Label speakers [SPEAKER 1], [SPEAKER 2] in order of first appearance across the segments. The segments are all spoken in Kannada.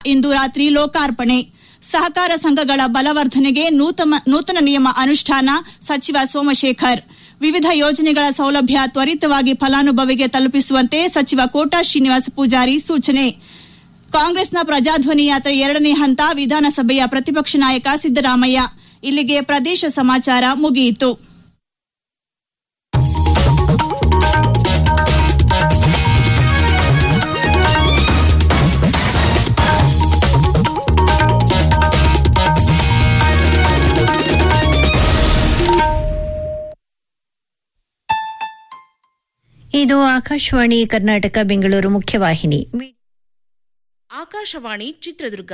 [SPEAKER 1] ಇಂದು ರಾತ್ರಿ ಲೋಕಾರ್ಪಣೆ ಸಹಕಾರ ಸಂಘಗಳ ಬಲವರ್ಧನೆಗೆ ನೂತನ ನಿಯಮ ಅನುಷ್ಠಾನ ಸಚಿವ ಸೋಮಶೇಖರ್ ವಿವಿಧ ಯೋಜನೆಗಳ ಸೌಲಭ್ಯ ತ್ವರಿತವಾಗಿ ಫಲಾನುಭವಿಗೆ ತಲುಪಿಸುವಂತೆ ಸಚಿವ ಕೋಟಾ ಶ್ರೀನಿವಾಸ ಪೂಜಾರಿ ಸೂಚನೆ ಕಾಂಗ್ರೆಸ್ನ ಪ್ರಜಾಧ್ವನಿ ಯಾತ್ರೆ ಎರಡನೇ ಹಂತ ವಿಧಾನಸಭೆಯ ಪ್ರತಿಪಕ್ಷ ನಾಯಕ ಸಿದ್ದರಾಮಯ್ಯ ಇಲ್ಲಿಗೆ ಪ್ರದೇಶ ಸಮಾಚಾರ ಮುಗಿಯಿತು
[SPEAKER 2] ಇದು ಆಕಾಶವಾಣಿ ಕರ್ನಾಟಕ ಬೆಂಗಳೂರು ಮುಖ್ಯವಾಹಿನಿ
[SPEAKER 3] ಆಕಾಶವಾಣಿ ಚಿತ್ರದುರ್ಗ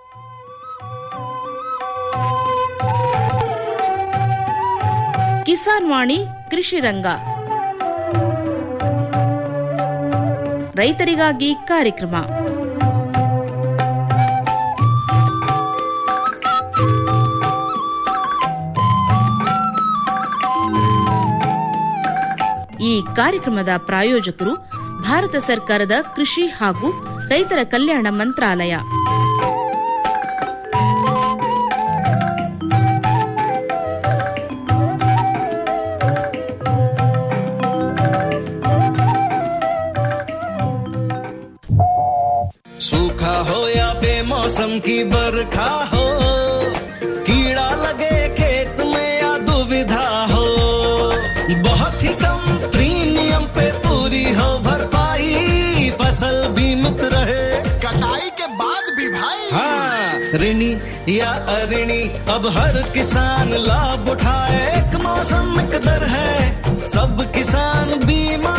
[SPEAKER 3] ಕಿಸಾನ್ ವಾಣಿ ಕೃಷಿ ರಂಗ ರೈತರಿಗಾಗಿ ಕಾರ್ಯಕ್ರಮ ಈ ಕಾರ್ಯಕ್ರಮದ ಪ್ರಾಯೋಜಕರು ಭಾರತ ಸರ್ಕಾರದ ಕೃಷಿ ಹಾಗೂ ರೈತರ ಕಲ್ಯಾಣ ಮಂತ್ರಾಲಯ
[SPEAKER 4] सूखा हो या बेमौसम की बरखा हो कीड़ा लगे खेत में या दुविधा हो बहुत ही कम प्रीमियम पे पूरी हो भरपाई फसल बीमित रहे
[SPEAKER 5] कटाई के बाद भी भाई
[SPEAKER 4] हाँ ऋणी या अऋणी अब हर किसान लाभ उठाए एक मौसम एक दर है सब किसान बीमा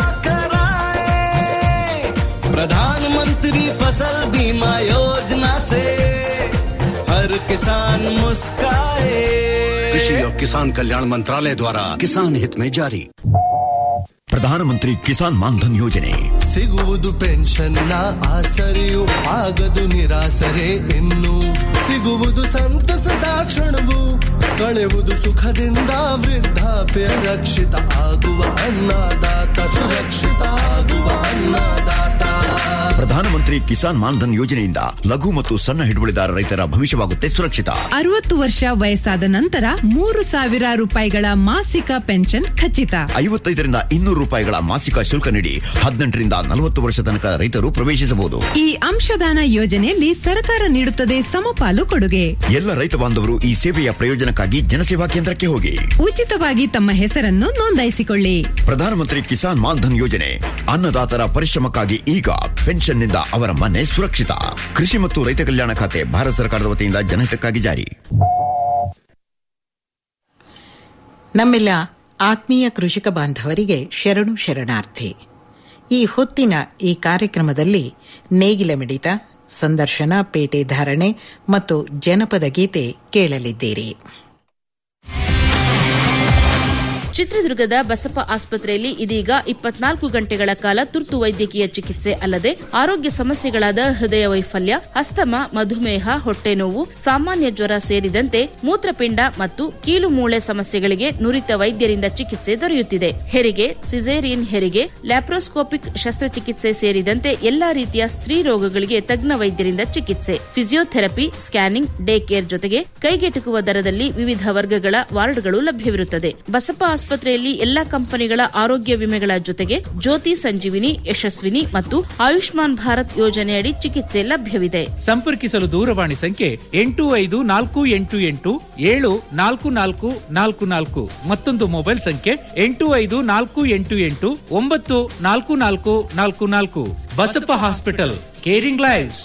[SPEAKER 4] कराए प्रधानमंत्री फसल बीमा योजना से हर किसान मुस्काए
[SPEAKER 6] कृषि और किसान कल्याण मंत्रालय द्वारा किसान हित में जारी
[SPEAKER 7] ಪ್ರಧಾನಮಂತ್ರಿ ಕಿಸಾನ್ ಮಾನ್ಧನ್ ಯೋಜನೆ
[SPEAKER 5] ಸಿಗುವುದು ಪೆನ್ಷನ್ನ ಆಸರೆಯು ಆಗದು ನಿರಾಸರೆ ಇನ್ನು ಸಿಗುವುದು ಸಂತಸದ ಕ್ಷಣವು ಕಳೆವುದು ಸುಖದಿಂದ ವೃದ್ಧಾಪ್ಯ ರಕ್ಷಿತ ಆಗುವ ಅನ್ನದಾತ ಸುರಕ್ಷಿತ ಆಗುವ ಅನ್ನದಾತ
[SPEAKER 7] ಪ್ರಧಾನಮಂತ್ರಿ ಕಿಸಾನ್ ಮಾನ್ಧನ್ ಯೋಜನೆಯಿಂದ ಲಘು ಮತ್ತು ಸಣ್ಣ ಹಿಡುವಳಿದಾರ ರೈತರ ಭವಿಷ್ಯವಾಗುತ್ತೆ ಸುರಕ್ಷಿತ
[SPEAKER 8] ಅರವತ್ತು ವರ್ಷ ವಯಸ್ಸಾದ ನಂತರ ಮೂರು ಸಾವಿರ ರೂಪಾಯಿಗಳ ಮಾಸಿಕ ಪೆನ್ಷನ್ ಖಚಿತ
[SPEAKER 7] ಐವತ್ತೈದರಿಂದ ಇನ್ನೂರು ರೂಪಾಯಿಗಳ ಮಾಸಿಕ ಶುಲ್ಕ ನೀಡಿ ಹದಿನೆಂಟರಿಂದ ನಲವತ್ತು ವರ್ಷ ತನಕ ರೈತರು ಪ್ರವೇಶಿಸಬಹುದು
[SPEAKER 8] ಈ ಅಂಶದಾನ ಯೋಜನೆಯಲ್ಲಿ ಸರ್ಕಾರ ನೀಡುತ್ತದೆ ಸಮಪಾಲು ಕೊಡುಗೆ
[SPEAKER 7] ಎಲ್ಲ ರೈತ ಬಾಂಧವರು ಈ ಸೇವೆಯ ಪ್ರಯೋಜನಕ್ಕಾಗಿ ಜನಸೇವಾ ಕೇಂದ್ರಕ್ಕೆ ಹೋಗಿ
[SPEAKER 8] ಉಚಿತವಾಗಿ ತಮ್ಮ ಹೆಸರನ್ನು ನೋಂದಾಯಿಸಿಕೊಳ್ಳಿ
[SPEAKER 7] ಪ್ರಧಾನಮಂತ್ರಿ ಕಿಸಾನ್ ಮಾನ್ಧನ್ ಯೋಜನೆ ಅನ್ನದಾತರ ಪರಿಶ್ರಮಕ್ಕಾಗಿ ಈಗ ಪೆನ್ಷನ್ನಿಂದ ಅವರ ಮನೆ ಸುರಕ್ಷಿತ ಕೃಷಿ ಮತ್ತು ರೈತ ಕಲ್ಯಾಣ ಖಾತೆ ಭಾರತ ಸರ್ಕಾರದ ವತಿಯಿಂದ ಜನಹಿತಕ್ಕಾಗಿ ಜಾರಿ
[SPEAKER 9] ನಮ್ಮೆಲ್ಲ ಆತ್ಮೀಯ ಕೃಷಿಕ ಬಾಂಧವರಿಗೆ ಶರಣು ಶರಣಾರ್ಥಿ ಈ ಹೊತ್ತಿನ ಈ ಕಾರ್ಯಕ್ರಮದಲ್ಲಿ ನೇಗಿಲ ಮಿಡಿತ ಸಂದರ್ಶನ ಪೇಟೆ ಧಾರಣೆ ಮತ್ತು ಜನಪದ ಗೀತೆ ಕೇಳಲಿದ್ದೀರಿ
[SPEAKER 3] ಚಿತ್ರದುರ್ಗದ ಬಸಪ್ಪ ಆಸ್ಪತ್ರೆಯಲ್ಲಿ ಇದೀಗ ಇಪ್ಪತ್ನಾಲ್ಕು ಗಂಟೆಗಳ ಕಾಲ ತುರ್ತು ವೈದ್ಯಕೀಯ ಚಿಕಿತ್ಸೆ ಅಲ್ಲದೆ ಆರೋಗ್ಯ ಸಮಸ್ಯೆಗಳಾದ ಹೃದಯ ವೈಫಲ್ಯ ಅಸ್ತಮ ಮಧುಮೇಹ ಹೊಟ್ಟೆ ನೋವು ಸಾಮಾನ್ಯ ಜ್ವರ ಸೇರಿದಂತೆ ಮೂತ್ರಪಿಂಡ ಮತ್ತು ಕೀಲು ಮೂಳೆ ಸಮಸ್ಯೆಗಳಿಗೆ ನುರಿತ ವೈದ್ಯರಿಂದ ಚಿಕಿತ್ಸೆ ದೊರೆಯುತ್ತಿದೆ ಹೆರಿಗೆ ಸಿಸೇರಿಯನ್ ಹೆರಿಗೆ ಲ್ಯಾಪ್ರೋಸ್ಕೋಪಿಕ್ ಶಸ್ತ್ರಚಿಕಿತ್ಸೆ ಸೇರಿದಂತೆ ಎಲ್ಲಾ ರೀತಿಯ ಸ್ತ್ರೀ ರೋಗಗಳಿಗೆ ತಜ್ಞ ವೈದ್ಯರಿಂದ ಚಿಕಿತ್ಸೆ ಫಿಸಿಯೋಥೆರಪಿ ಸ್ಕ್ಯಾನಿಂಗ್ ಡೇ ಕೇರ್ ಜೊತೆಗೆ ಕೈಗೆಟುಕುವ ದರದಲ್ಲಿ ವಿವಿಧ ವರ್ಗಗಳ ವಾರ್ಡ್ಗಳು ಲಭ್ಯವಿರುತ್ತದೆ ಬಸಪ್ಪ ಆಸ್ಪತ್ರೆಯಲ್ಲಿ ಎಲ್ಲಾ ಕಂಪನಿಗಳ ಆರೋಗ್ಯ ವಿಮೆಗಳ ಜೊತೆಗೆ ಜ್ಯೋತಿ ಸಂಜೀವಿನಿ ಯಶಸ್ವಿನಿ ಮತ್ತು ಆಯುಷ್ಮಾನ್ ಭಾರತ್ ಯೋಜನೆಯಡಿ ಚಿಕಿತ್ಸೆ ಲಭ್ಯವಿದೆ
[SPEAKER 10] ಸಂಪರ್ಕಿಸಲು ದೂರವಾಣಿ ಸಂಖ್ಯೆ ಎಂಟು ಐದು ನಾಲ್ಕು ಎಂಟು ಎಂಟು ಏಳು ನಾಲ್ಕು ನಾಲ್ಕು ನಾಲ್ಕು ನಾಲ್ಕು ಮತ್ತೊಂದು ಮೊಬೈಲ್ ಸಂಖ್ಯೆ ಎಂಟು ಐದು ನಾಲ್ಕು ಎಂಟು ಎಂಟು ಒಂಬತ್ತು ನಾಲ್ಕು ನಾಲ್ಕು ನಾಲ್ಕು ನಾಲ್ಕು ಬಸಪ್ಪ ಹಾಸ್ಪಿಟಲ್ ಕೇರಿಂಗ್ ಲೈವ್ಸ್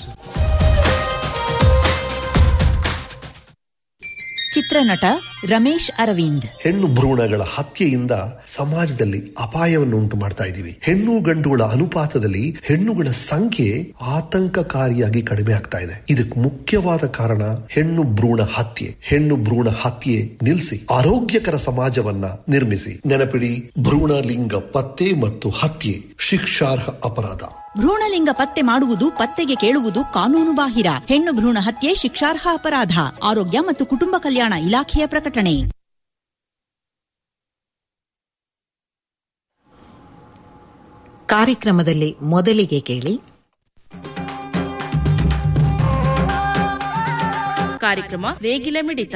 [SPEAKER 11] ಚಿತ್ರನಟ ರಮೇಶ್ ಅರವಿಂದ್
[SPEAKER 12] ಹೆಣ್ಣು ಭ್ರೂಣಗಳ ಹತ್ಯೆಯಿಂದ ಸಮಾಜದಲ್ಲಿ ಅಪಾಯವನ್ನು ಉಂಟು ಮಾಡ್ತಾ ಇದ್ದೀವಿ ಹೆಣ್ಣು ಗಂಡುಗಳ ಅನುಪಾತದಲ್ಲಿ ಹೆಣ್ಣುಗಳ ಸಂಖ್ಯೆ ಆತಂಕಕಾರಿಯಾಗಿ ಕಡಿಮೆ ಆಗ್ತಾ ಇದೆ ಇದಕ್ಕೆ ಮುಖ್ಯವಾದ ಕಾರಣ ಹೆಣ್ಣು ಭ್ರೂಣ ಹತ್ಯೆ ಹೆಣ್ಣು ಭ್ರೂಣ ಹತ್ಯೆ ನಿಲ್ಲಿಸಿ ಆರೋಗ್ಯಕರ ಸಮಾಜವನ್ನ ನಿರ್ಮಿಸಿ ನೆನಪಿಡಿ ಭ್ರೂಣ ಲಿಂಗ ಪತ್ತೆ ಮತ್ತು ಹತ್ಯೆ ಶಿಕ್ಷಾರ್ಹ ಅಪರಾಧ
[SPEAKER 11] ಭ್ರೂಣಲಿಂಗ ಪತ್ತೆ ಮಾಡುವುದು ಪತ್ತೆಗೆ ಕೇಳುವುದು ಕಾನೂನು ಬಾಹಿರ ಹೆಣ್ಣು ಭ್ರೂಣ ಹತ್ಯೆ ಶಿಕ್ಷಾರ್ಹ ಅಪರಾಧ ಆರೋಗ್ಯ ಮತ್ತು ಕುಟುಂಬ ಕಲ್ಯಾಣ ಇಲಾಖೆಯ ಪ್ರಕಟಣೆ
[SPEAKER 9] ಕಾರ್ಯಕ್ರಮದಲ್ಲಿ ಮೊದಲಿಗೆ ಕೇಳಿ
[SPEAKER 3] ಕಾರ್ಯಕ್ರಮ ನೇಗಿಲ ಮಿಡಿತ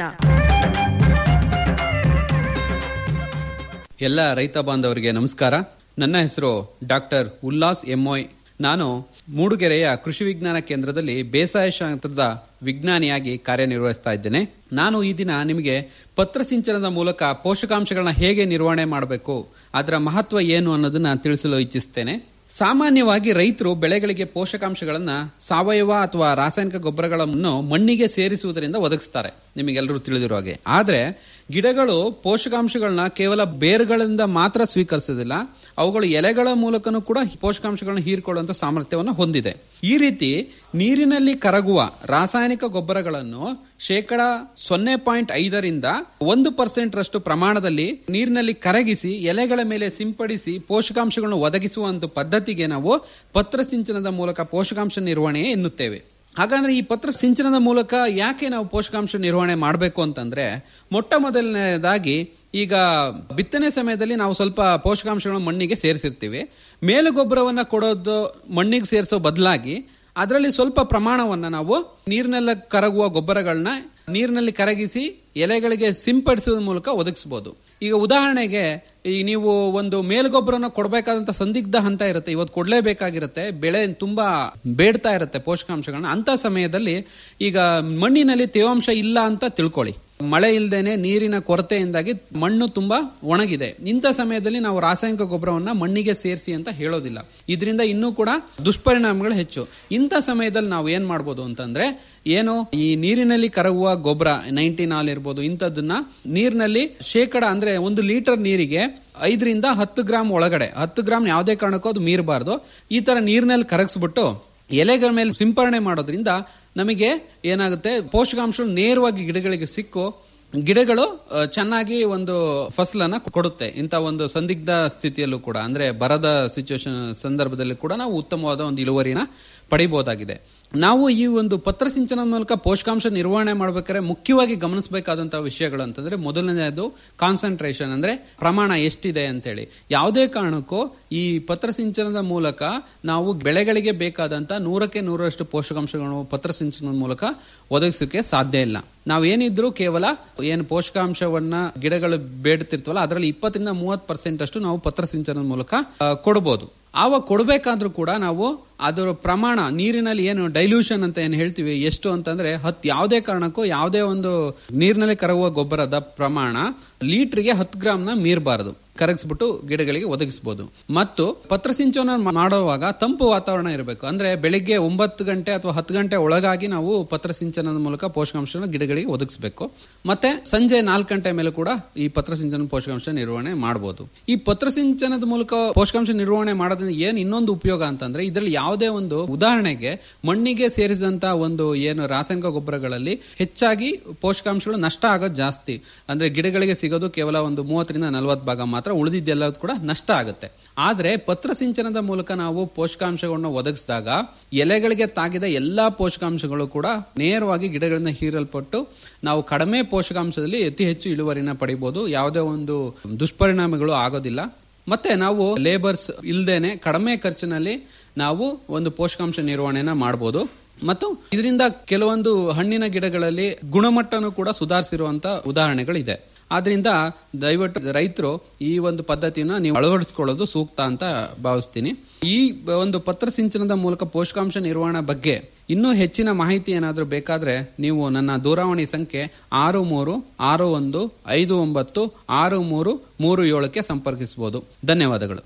[SPEAKER 13] ಎಲ್ಲ ರೈತ ಬಾಂಧವರಿಗೆ ನಮಸ್ಕಾರ ನನ್ನ ಹೆಸರು ಡಾಕ್ಟರ್ ಉಲ್ಲಾಸ್ ಎಮ್ಮೋಯ್ ನಾನು ಮೂಡುಗೆರೆಯ ಕೃಷಿ ವಿಜ್ಞಾನ ಕೇಂದ್ರದಲ್ಲಿ ಬೇಸಾಯ ಶಾಸ್ತ್ರದ ವಿಜ್ಞಾನಿಯಾಗಿ ಕಾರ್ಯನಿರ್ವಹಿಸ್ತಾ ಇದ್ದೇನೆ ನಾನು ಈ ದಿನ ನಿಮಗೆ ಪತ್ರಸಿಂಚನದ ಮೂಲಕ ಪೋಷಕಾಂಶಗಳನ್ನ ಹೇಗೆ ನಿರ್ವಹಣೆ ಮಾಡಬೇಕು ಅದರ ಮಹತ್ವ ಏನು ಅನ್ನೋದನ್ನ ತಿಳಿಸಲು ಇಚ್ಛಿಸ್ತೇನೆ ಸಾಮಾನ್ಯವಾಗಿ ರೈತರು ಬೆಳೆಗಳಿಗೆ ಪೋಷಕಾಂಶಗಳನ್ನ ಸಾವಯವ ಅಥವಾ ರಾಸಾಯನಿಕ ಗೊಬ್ಬರಗಳನ್ನು ಮಣ್ಣಿಗೆ ಸೇರಿಸುವುದರಿಂದ ಒದಗಿಸ್ತಾರೆ ನಿಮಗೆಲ್ಲರೂ ತಿಳಿದಿರೋ ಹಾಗೆ ಆದ್ರೆ ಗಿಡಗಳು ಪೋಷಕಾಂಶಗಳನ್ನ ಕೇವಲ ಬೇರುಗಳಿಂದ ಮಾತ್ರ ಸ್ವೀಕರಿಸೋದಿಲ್ಲ ಅವುಗಳು ಎಲೆಗಳ ಮೂಲಕನೂ ಕೂಡ ಪೋಷಕಾಂಶಗಳನ್ನ ಹೀರ್ಕೊಳ್ಳುವಂತ ಸಾಮರ್ಥ್ಯವನ್ನು ಹೊಂದಿದೆ ಈ ರೀತಿ ನೀರಿನಲ್ಲಿ ಕರಗುವ ರಾಸಾಯನಿಕ ಗೊಬ್ಬರಗಳನ್ನು ಶೇಕಡ ಸೊನ್ನೆ ಪಾಯಿಂಟ್ ಐದರಿಂದ ಒಂದು ಪರ್ಸೆಂಟ್ ರಷ್ಟು ಪ್ರಮಾಣದಲ್ಲಿ ನೀರಿನಲ್ಲಿ ಕರಗಿಸಿ ಎಲೆಗಳ ಮೇಲೆ ಸಿಂಪಡಿಸಿ ಪೋಷಕಾಂಶಗಳನ್ನು ಒದಗಿಸುವಂತ ಪದ್ಧತಿಗೆ ನಾವು ಪತ್ರಸಿಂಚನದ ಮೂಲಕ ಪೋಷಕಾಂಶ ನಿರ್ವಹಣೆ ಎನ್ನುತ್ತೇವೆ ಹಾಗಂದ್ರೆ ಈ ಪತ್ರ ಸಿಂಚನದ ಮೂಲಕ ಯಾಕೆ ನಾವು ಪೋಷಕಾಂಶ ನಿರ್ವಹಣೆ ಮಾಡಬೇಕು ಅಂತಂದ್ರೆ ಮೊಟ್ಟ ಮೊದಲನೇದಾಗಿ ಈಗ ಬಿತ್ತನೆ ಸಮಯದಲ್ಲಿ ನಾವು ಸ್ವಲ್ಪ ಪೋಷಕಾಂಶಗಳನ್ನು ಮಣ್ಣಿಗೆ ಸೇರಿಸಿರ್ತೀವಿ ಮೇಲು ಗೊಬ್ಬರವನ್ನ ಕೊಡೋದು ಮಣ್ಣಿಗೆ ಸೇರಿಸೋ ಬದಲಾಗಿ ಅದರಲ್ಲಿ ಸ್ವಲ್ಪ ಪ್ರಮಾಣವನ್ನ ನಾವು ನೀರಿನೆಲ್ಲ ಕರಗುವ ಗೊಬ್ಬರಗಳನ್ನ ನೀರಿನಲ್ಲಿ ಕರಗಿಸಿ ಎಲೆಗಳಿಗೆ ಸಿಂಪಡಿಸುವ ಮೂಲಕ ಒದಗಿಸಬಹುದು ಈಗ ಉದಾಹರಣೆಗೆ ಈ ನೀವು ಒಂದು ಮೇಲ್ಗೊಬ್ಬರನ ಕೊಡಬೇಕಾದಂತ ಸಂದಿಗ್ಧ ಹಂತ ಇರುತ್ತೆ ಇವತ್ತು ಕೊಡ್ಲೇಬೇಕಾಗಿರುತ್ತೆ ಬೆಳೆ ತುಂಬಾ ಬೇಡ್ತಾ ಇರುತ್ತೆ ಪೋಷಕಾಂಶಗಳನ್ನ ಅಂತ ಸಮಯದಲ್ಲಿ ಈಗ ಮಣ್ಣಿನಲ್ಲಿ ತೇವಾಂಶ ಇಲ್ಲ ಅಂತ ತಿಳ್ಕೊಳ್ಳಿ ಮಳೆ ಇಲ್ದೇನೆ ನೀರಿನ ಕೊರತೆಯಿಂದಾಗಿ ಮಣ್ಣು ತುಂಬಾ ಒಣಗಿದೆ ಇಂಥ ಸಮಯದಲ್ಲಿ ನಾವು ರಾಸಾಯನಿಕ ಗೊಬ್ಬರವನ್ನ ಮಣ್ಣಿಗೆ ಸೇರಿಸಿ ಅಂತ ಹೇಳೋದಿಲ್ಲ ಇದರಿಂದ ಇನ್ನೂ ಕೂಡ ದುಷ್ಪರಿಣಾಮಗಳು ಹೆಚ್ಚು ಇಂಥ ಸಮಯದಲ್ಲಿ ನಾವು ಏನ್ ಮಾಡ್ಬೋದು ಅಂತಂದ್ರೆ ಏನು ಈ ನೀರಿನಲ್ಲಿ ಕರಗುವ ಗೊಬ್ಬರ ನೈನ್ಟೀನ್ ಆಲ್ ಇರ್ಬೋದು ಇಂಥದ್ದನ್ನ ನೀರಿನಲ್ಲಿ ಶೇಕಡ ಅಂದ್ರೆ ಒಂದು ಲೀಟರ್ ನೀರಿಗೆ ಐದರಿಂದ ಹತ್ತು ಗ್ರಾಮ್ ಒಳಗಡೆ ಹತ್ತು ಗ್ರಾಮ್ ಯಾವುದೇ ಕಾರಣಕ್ಕೂ ಅದು ಮೀರಬಾರ್ದು ಈ ತರ ನೀರಿನಲ್ಲಿ ಕರಗಿಸ್ಬಿಟ್ಟು ಎಲೆಗಳ ಮೇಲೆ ಸಿಂಪರಣೆ ಮಾಡೋದ್ರಿಂದ ನಮಗೆ ಏನಾಗುತ್ತೆ ಪೋಷಕಾಂಶಗಳು ನೇರವಾಗಿ ಗಿಡಗಳಿಗೆ ಸಿಕ್ಕು ಗಿಡಗಳು ಅ, ಚೆನ್ನಾಗಿ ಒಂದು ಫಸಲನ್ನ ಕೊಡುತ್ತೆ ಇಂಥ ಒಂದು ಸಂದಿಗ್ಧ ಸ್ಥಿತಿಯಲ್ಲೂ ಕೂಡ ಅಂದ್ರೆ ಬರದ ಸಿಚುವೇಶನ್ ಸಂದರ್ಭದಲ್ಲಿ ಕೂಡ ನಾವು ಉತ್ತಮವಾದ ಒಂದು ಇಳುವರಿನ ಪಡಿಬಹುದಾಗಿದೆ ನಾವು ಈ ಒಂದು ಪತ್ರಸಿಂಚನ ಮೂಲಕ ಪೋಷಕಾಂಶ ನಿರ್ವಹಣೆ ಮಾಡ್ಬೇಕಾದ್ರೆ ಮುಖ್ಯವಾಗಿ ಗಮನಿಸಬೇಕಾದಂತಹ ವಿಷಯಗಳು ಅಂತಂದ್ರೆ ಮೊದಲನೇದು ಕಾನ್ಸಂಟ್ರೇಷನ್ ಅಂದ್ರೆ ಪ್ರಮಾಣ ಎಷ್ಟಿದೆ ಅಂತೇಳಿ ಯಾವುದೇ ಕಾರಣಕ್ಕೂ ಈ ಪತ್ರಸಿಂಚನದ ಮೂಲಕ ನಾವು ಬೆಳೆಗಳಿಗೆ ಬೇಕಾದಂತ ನೂರಕ್ಕೆ ನೂರರಷ್ಟು ಪೋಷಕಾಂಶಗಳನ್ನು ಪತ್ರಸಿಂಚನದ ಮೂಲಕ ಒದಗಿಸೋಕೆ ಸಾಧ್ಯ ಇಲ್ಲ ನಾವೇನಿದ್ರು ಕೇವಲ ಏನು ಪೋಷಕಾಂಶವನ್ನ ಗಿಡಗಳು ಬೇಡ್ತಿರ್ತವಲ್ಲ ಅದರಲ್ಲಿ ಇಪ್ಪತ್ತರಿಂದ ಮೂವತ್ತು ಪರ್ಸೆಂಟ್ ಅಷ್ಟು ನಾವು ಪತ್ರಸಿಂಚನದ ಮೂಲಕ ಆ, ಕೊಡ್ಬೋದು ಆವಾಗ ಕೊಡಬೇಕಾದ್ರೂ ಕೂಡ ನಾವು ಅದರ ಪ್ರಮಾಣ ನೀರಿನಲ್ಲಿ ಏನು ಡೈಲ್ಯೂಷನ್ ಅಂತ ಏನು ಹೇಳ್ತೀವಿ ಎಷ್ಟು ಅಂತಂದ್ರೆ ಹತ್ ಯಾವುದೇ ಕಾರಣಕ್ಕೂ ಯಾವುದೇ ಒಂದು ನೀರಿನಲ್ಲಿ ಕರಗುವ ಗೊಬ್ಬರದ ಪ್ರಮಾಣ ಲೀಟರ್ಗೆ ಹತ್ತು ಗ್ರಾಮ್ನ ಮೀರಬಾರದು ಕರಗಿಸ್ಬಿಟ್ಟು ಗಿಡಗಳಿಗೆ ಒದಗಿಸಬಹುದು ಮತ್ತು ಪತ್ರಸಿಂಚನ ಮಾಡುವಾಗ ತಂಪು ವಾತಾವರಣ ಇರಬೇಕು ಅಂದ್ರೆ ಬೆಳಿಗ್ಗೆ ಒಂಬತ್ತು ಗಂಟೆ ಅಥವಾ ಹತ್ತು ಗಂಟೆ ಒಳಗಾಗಿ ನಾವು ಪತ್ರಸಿಂಚನದ ಮೂಲಕ ಪೋಷಕಾಂಶ ಗಿಡಗಳಿಗೆ ಒದಗಿಸಬೇಕು ಮತ್ತೆ ಸಂಜೆ ನಾಲ್ಕು ಗಂಟೆ ಮೇಲೆ ಕೂಡ ಈ ಪತ್ರಸಿಂಚನ ಪೋಷಕಾಂಶ ನಿರ್ವಹಣೆ ಮಾಡಬಹುದು ಈ ಪತ್ರಸಿಂಚನದ ಮೂಲಕ ಪೋಷಕಾಂಶ ನಿರ್ವಹಣೆ ಮಾಡೋದ್ರಿಂದ ಏನ್ ಇನ್ನೊಂದು ಉಪಯೋಗ ಅಂತಂದ್ರೆ ಇದರಲ್ಲಿ ಯಾವುದೇ ಒಂದು ಉದಾಹರಣೆಗೆ ಮಣ್ಣಿಗೆ ಸೇರಿಸಿದಂತ ಒಂದು ಏನು ರಾಸಾಯನಿಕ ಗೊಬ್ಬರಗಳಲ್ಲಿ ಹೆಚ್ಚಾಗಿ ಪೋಷಕಾಂಶಗಳು ನಷ್ಟ ಆಗೋದು ಜಾಸ್ತಿ ಅಂದ್ರೆ ಗಿಡಗಳಿಗೆ ಸಿಗೋದು ಕೇವಲ ಒಂದು ಮೂವತ್ತರಿಂದ ನಲವತ್ತು ಭಾಗ ಮಾತ್ರ ಉಳಿದಿದ್ದೆಲ್ಲ ಕೂಡ ನಷ್ಟ ಆಗುತ್ತೆ ಆದ್ರೆ ಪತ್ರಸಿಂಚನದ ಮೂಲಕ ನಾವು ಪೋಷಕಾಂಶಗಳನ್ನು ಒದಗಿಸಿದಾಗ ಎಲೆಗಳಿಗೆ ತಾಗಿದ ಎಲ್ಲಾ ಪೋಷಕಾಂಶಗಳು ಕೂಡ ನೇರವಾಗಿ ಗಿಡಗಳಿಂದ ಹೀರಲ್ಪಟ್ಟು ನಾವು ಕಡಿಮೆ ಪೋಷಕಾಂಶದಲ್ಲಿ ಅತಿ ಹೆಚ್ಚು ಇಳುವರಿನ ಪಡಿಬಹುದು ಯಾವುದೇ ಒಂದು ದುಷ್ಪರಿಣಾಮಗಳು ಆಗೋದಿಲ್ಲ ಮತ್ತೆ ನಾವು ಲೇಬರ್ಸ್ ಇಲ್ದೇನೆ ಕಡಿಮೆ ಖರ್ಚಿನಲ್ಲಿ ನಾವು ಒಂದು ಪೋಷಕಾಂಶ ನಿರ್ವಹಣೆನ ಮಾಡಬಹುದು ಮತ್ತು ಇದರಿಂದ ಕೆಲವೊಂದು ಹಣ್ಣಿನ ಗಿಡಗಳಲ್ಲಿ ಗುಣಮಟ್ಟನೂ ಕೂಡ ಸುಧಾರಿಸಿರುವಂತ ಉದಾಹರಣೆಗಳಿದೆ ಆದ್ರಿಂದ ದಯವಿಟ್ಟು ರೈತರು ಈ ಒಂದು ಪದ್ಧತಿನ ನೀವು ಅಳವಡಿಸ್ಕೊಳ್ಳೋದು ಸೂಕ್ತ ಅಂತ ಭಾವಿಸ್ತೀನಿ ಈ ಒಂದು ಪತ್ರ ಸಿಂಚನದ ಮೂಲಕ ಪೋಷಕಾಂಶ ನಿರ್ವಹಣೆ ಬಗ್ಗೆ ಇನ್ನೂ ಹೆಚ್ಚಿನ ಮಾಹಿತಿ ಏನಾದರೂ ಬೇಕಾದ್ರೆ ನೀವು ನನ್ನ ದೂರವಾಣಿ ಸಂಖ್ಯೆ ಆರು ಮೂರು ಆರು ಒಂದು ಐದು ಒಂಬತ್ತು ಆರು ಮೂರು ಮೂರು ಏಳಕ್ಕೆ ಸಂಪರ್ಕಿಸಬಹುದು ಧನ್ಯವಾದಗಳು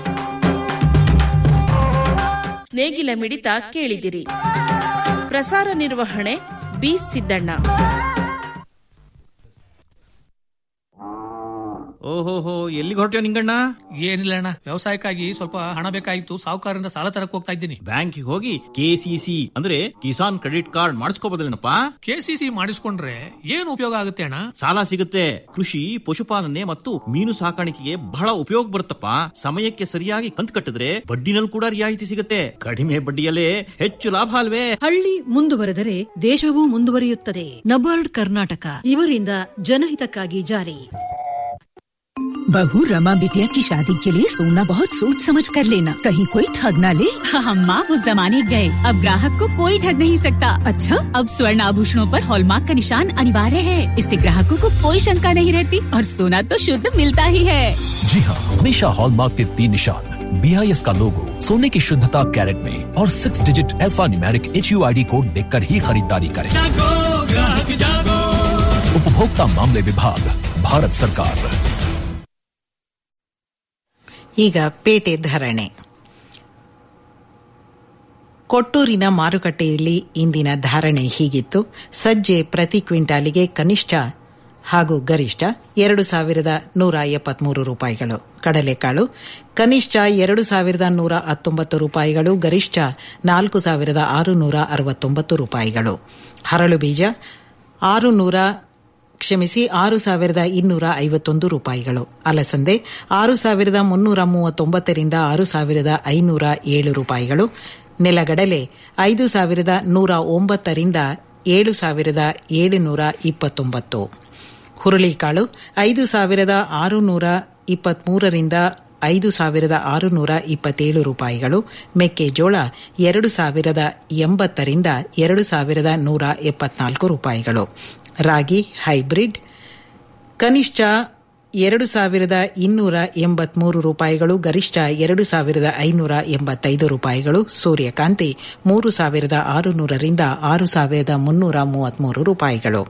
[SPEAKER 3] ನೇಗಿಲ ಮಿಡಿತ ಕೇಳಿದಿರಿ ಪ್ರಸಾರ ನಿರ್ವಹಣೆ ಬಿ ಸಿದ್ದಣ್ಣ
[SPEAKER 14] ಓಹೋಹೋ ಎಲ್ಲಿಗೆ ಹೊರಟ್ಯೋ ನಿಂಗಣ್ಣ
[SPEAKER 15] ಏನಿಲ್ಲ ಅಣ್ಣ ವ್ಯವಸಾಯಕ್ಕಾಗಿ ಸ್ವಲ್ಪ ಹಣ ಬೇಕಾಗಿತ್ತು ಸಾಹುಕಾರರಿಂದ ಸಾಲ ತರಕ್ ಹೋಗ್ತಾ ಇದ್ದೀನಿ
[SPEAKER 14] ಬ್ಯಾಂಕಿಗೆ ಹೋಗಿ ಕೆಸಿಸಿ ಅಂದ್ರೆ ಕಿಸಾನ್ ಕ್ರೆಡಿಟ್ ಕಾರ್ಡ್ ಮಾಡಿಸ್ಕೋಬೋದಲ್ಲೇನಪ್ಪ
[SPEAKER 15] ಕೆಸಿಸಿ ಮಾಡಿಸ್ಕೊಂಡ್ರೆ ಏನು ಉಪಯೋಗ ಆಗುತ್ತೆ ಅಣ್ಣ
[SPEAKER 14] ಸಾಲ ಸಿಗುತ್ತೆ ಕೃಷಿ ಪಶುಪಾಲನೆ ಮತ್ತು ಮೀನು ಸಾಕಾಣಿಕೆಗೆ ಬಹಳ ಉಪಯೋಗ ಬರುತ್ತಪ್ಪ ಸಮಯಕ್ಕೆ ಸರಿಯಾಗಿ ಕಂತು ಕಟ್ಟಿದ್ರೆ ಬಡ್ಡಿನಲ್ಲಿ ಕೂಡ ರಿಯಾಯಿತಿ ಸಿಗುತ್ತೆ ಕಡಿಮೆ ಬಡ್ಡಿಯಲ್ಲೇ ಹೆಚ್ಚು ಲಾಭ ಅಲ್ವೇ
[SPEAKER 16] ಹಳ್ಳಿ ಮುಂದುವರೆದರೆ ದೇಶವೂ ಮುಂದುವರಿಯುತ್ತದೆ ನಬಾರ್ಡ್ ಕರ್ನಾಟಕ ಇವರಿಂದ ಜನಹಿತಕ್ಕಾಗಿ ಜಾರಿ
[SPEAKER 17] बहू रमा बिटिया की शादी के लिए सोना बहुत सोच समझ कर लेना कहीं कोई ठग ना ले
[SPEAKER 18] हम माँ उस जमाने गए अब ग्राहक को कोई ठग नहीं सकता
[SPEAKER 17] अच्छा
[SPEAKER 18] अब स्वर्ण आभूषणों पर हॉलमार्क का निशान अनिवार्य है इससे ग्राहकों को कोई शंका नहीं रहती और सोना तो शुद्ध मिलता ही है
[SPEAKER 19] जी हाँ हमेशा हॉलमार्क के तीन निशान बी आई एस का लोगो सोने की शुद्धता कैरेट में और six digit alphanumeric H U I D code देख कर ही खरीदारी करें उपभोक्ता मामले विभाग भारत सरकार
[SPEAKER 9] ಈಗ ಪೇಟೆ ಧರಣೆ ಕೊಟ್ಟೂರಿನ ಮಾರುಕಟ್ಟೆಯಲ್ಲಿ ಇಂದಿನ ಧಾರಣೆ ಹೀಗಿತ್ತು ಸಜ್ಜೆ ಪ್ರತಿ ಕ್ವಿಂಟಾಲಿಗೆ ಕನಿಷ್ಠ ಹಾಗೂ ಗರಿಷ್ಠ ಎರಡು ಸಾವಿರದ ನೂರ ಎಪ್ಪತ್ಮೂರು ರೂಪಾಯಿಗಳು ಕಡಲೆಕಾಳು ಕನಿಷ್ಠ ಎರಡು ಸಾವಿರದ ನೂರ ಹತ್ತೊಂಬತ್ತು ರೂಪಾಯಿಗಳು ಗರಿಷ್ಠ ನಾಲ್ಕು ಸಾವಿರದ ಆರುನೂರ ಅರವತ್ತೊಂಬತ್ತು ರೂಪಾಯಿಗಳು ಹರಳು ಬೀಜ ಆರು ನೂರ ಕ್ಷಮಿಸಿ ಆರು ಸಾವಿರದ ಇನ್ನೂರ ಐವತ್ತೊಂದು ರೂಪಾಯಿಗಳು ಅಲಸಂದೆ ಆರು ಸಾವಿರದ ಮುನ್ನೂರ ಮೂವತ್ತೊಂಬತ್ತರಿಂದ ಆರು ಸಾವಿರದ ಐನೂರ ಏಳು ರೂಪಾಯಿಗಳು ನೆಲಗಡಲೆ ಐದು ಸಾವಿರದ ನೂರ ಒಂಬತ್ತರಿಂದ ಏಳು ಸಾವಿರದ ಏಳುನೂರ ಇಪ್ಪತ್ತೊಂಬತ್ತು ಹುರುಳಿಕಾಳು ಐದು ಸಾವಿರದ ಆರುನೂರ ಇಪ್ಪತ್ಮೂರರಿಂದ ಐದು ಸಾವಿರದ ಆರುನೂರ ಇಪ್ಪತ್ತೇಳು ರೂಪಾಯಿಗಳು ಮೆಕ್ಕೆಜೋಳ ಎರಡು ಸಾವಿರದ ಎಂಬತ್ತರಿಂದ ಎರಡು ಸಾವಿರದ ನೂರ ಎಪ್ಪತ್ನಾಲ್ಕು ರೂಪಾಯಿಗಳು ರಾಗಿ ಹೈಬ್ರಿಡ್ ಕನಿಷ್ಠ ಎರಡು ಸಾವಿರದ ಇನ್ನೂರ ಎಂಬತ್ಮೂರು ರೂಪಾಯಿಗಳು ಗರಿಷ್ಠ ಎರಡು ಸಾವಿರದ ಐನೂರ ಎಂಬತ್ತೈದು ರೂಪಾಯಿಗಳು ಸೂರ್ಯಕಾಂತಿ ಮೂರು ಸಾವಿರದ ಆರುನೂರರಿಂದ ಆರು ಸಾವಿರದ ಮುನ್ನೂರ ಮೂವತ್ಮೂರು ರೂಪಾಯಿಗಳು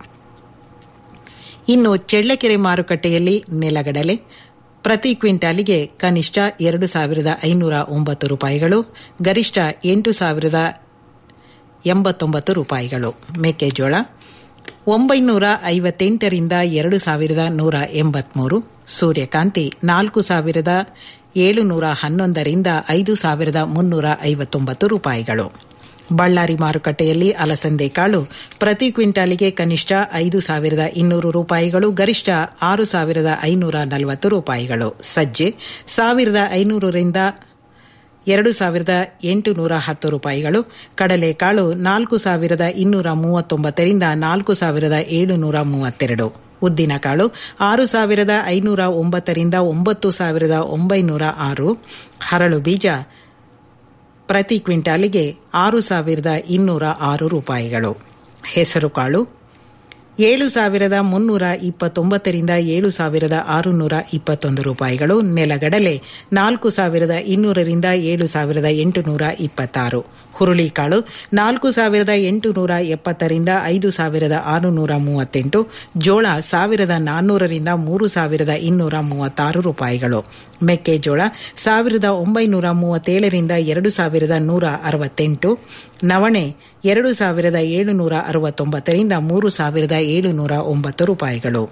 [SPEAKER 9] ಇನ್ನು ಚೆಳ್ಳಕೆರೆ ಮಾರುಕಟ್ಟೆಯಲ್ಲಿ ನೆಲಗಡಲೆ ಪ್ರತಿ ಕ್ವಿಂಟಾಲಿಗೆ ಕನಿಷ್ಠ ಎರಡು ಸಾವಿರದ ಐನೂರ ಒಂಬತ್ತು ರೂಪಾಯಿಗಳು ಗರಿಷ್ಠ ಎಂಟು ಸಾವಿರದ ಎಂಬತ್ತೊಂಬತ್ತು ರೂಪಾಯಿಗಳು ಮೆಕ್ಕೆಜೋಳ ಒಂಬೈನೂರ ಐವತ್ತೆಂಟರಿಂದ ಎರಡು ಸಾವಿರದ ನೂರ ಎಂಬತ್ಮೂರು ಸೂರ್ಯಕಾಂತಿ ನಾಲ್ಕು ಸಾವಿರದ ಏಳುನೂರ ಹನ್ನೊಂದರಿಂದ ಐದು ಸಾವಿರದ ಮುನ್ನೂರ ಐವತ್ತೊಂಬತ್ತು ರೂಪಾಯಿಗಳು ಬಳ್ಳಾರಿ ಮಾರುಕಟ್ಟೆಯಲ್ಲಿ ಅಲಸಂದೆ ಕಾಳು ಪ್ರತಿ ಕ್ವಿಂಟಾಲಿಗೆ ಕನಿಷ್ಠ ಐದು ಸಾವಿರದ ಇನ್ನೂರು ರೂಪಾಯಿಗಳು ಗರಿಷ್ಠ ಆರು ಸಾವಿರದ ಐನೂರ ನಲವತ್ತು ರೂಪಾಯಿಗಳು ಸಜ್ಜೆ ಸಾವಿರದ ಐನೂರರಿಂದ ಎರಡು ಸಾವಿರದ ಎಂಟುನೂರ ಹತ್ತು ರೂಪಾಯಿಗಳು ಕಡಲೆಕಾಳು ನಾಲ್ಕು ಸಾವಿರದ ಇನ್ನೂರ ಮೂವತ್ತೊಂಬತ್ತರಿಂದ ನಾಲ್ಕು ಸಾವಿರದ ಏಳುನೂರ ಮೂವತ್ತೆರಡು ಉದ್ದಿನಕಾಳು ಆರು ಸಾವಿರದ ಐನೂರ ಒಂಬತ್ತರಿಂದ ಒಂಬತ್ತು ಸಾವಿರದ ಒಂಬೈನೂರ ಆರು ಹರಳು ಬೀಜ ಪ್ರತಿ ಕ್ವಿಂಟಾಲಿಗೆ ಆರು ಸಾವಿರದ ಇನ್ನೂರ ಆರು ರೂಪಾಯಿಗಳು ಹೆಸರುಕಾಳು ಏಳು ಸಾವಿರದ ಮುನ್ನೂರ ಇಪ್ಪತ್ತೊಂಬತ್ತರಿಂದ ಏಳು ಸಾವಿರದ ಆರುನೂರ ಇಪ್ಪತ್ತೊಂದು ರೂಪಾಯಿಗಳು ನೆಲಗಡಲೆ ನಾಲ್ಕು ಸಾವಿರದ ಇನ್ನೂರರಿಂದ ಏಳು ಸಾವಿರದ ಎಂಟುನೂರ ಇಪ್ಪತ್ತಾರು ಹುರುಳಿಕಾಳು ನಾಲ್ಕು ಸಾವಿರದ ಎಂಟುನೂರ ಎಪ್ಪತ್ತರಿಂದ ಐದು ಸಾವಿರದ ಆರುನೂರ ಮೂವತ್ತೆಂಟು ಜೋಳ ಸಾವಿರದ ನಾನ್ನೂರರಿಂದ ಮೂರು ಸಾವಿರದ ಇನ್ನೂರ ಮೂವತ್ತಾರು ರೂಪಾಯಿಗಳು ಮೆಕ್ಕೆಜೋಳ ಸಾವಿರದ ಒಂಬೈನೂರ ಮೂವತ್ತೇಳರಿಂದ ಎರಡು ಸಾವಿರದ ನೂರ ಅರವತ್ತೆಂಟು ನವಣೆ ಎರಡು ಸಾವಿರದ ಏಳುನೂರ ಅರವತ್ತೊಂಬತ್ತರಿಂದ ಮೂರು ಸಾವಿರದ ಏಳುನೂರ ಒಂಬತ್ತು ರೂಪಾಯಿಗಳು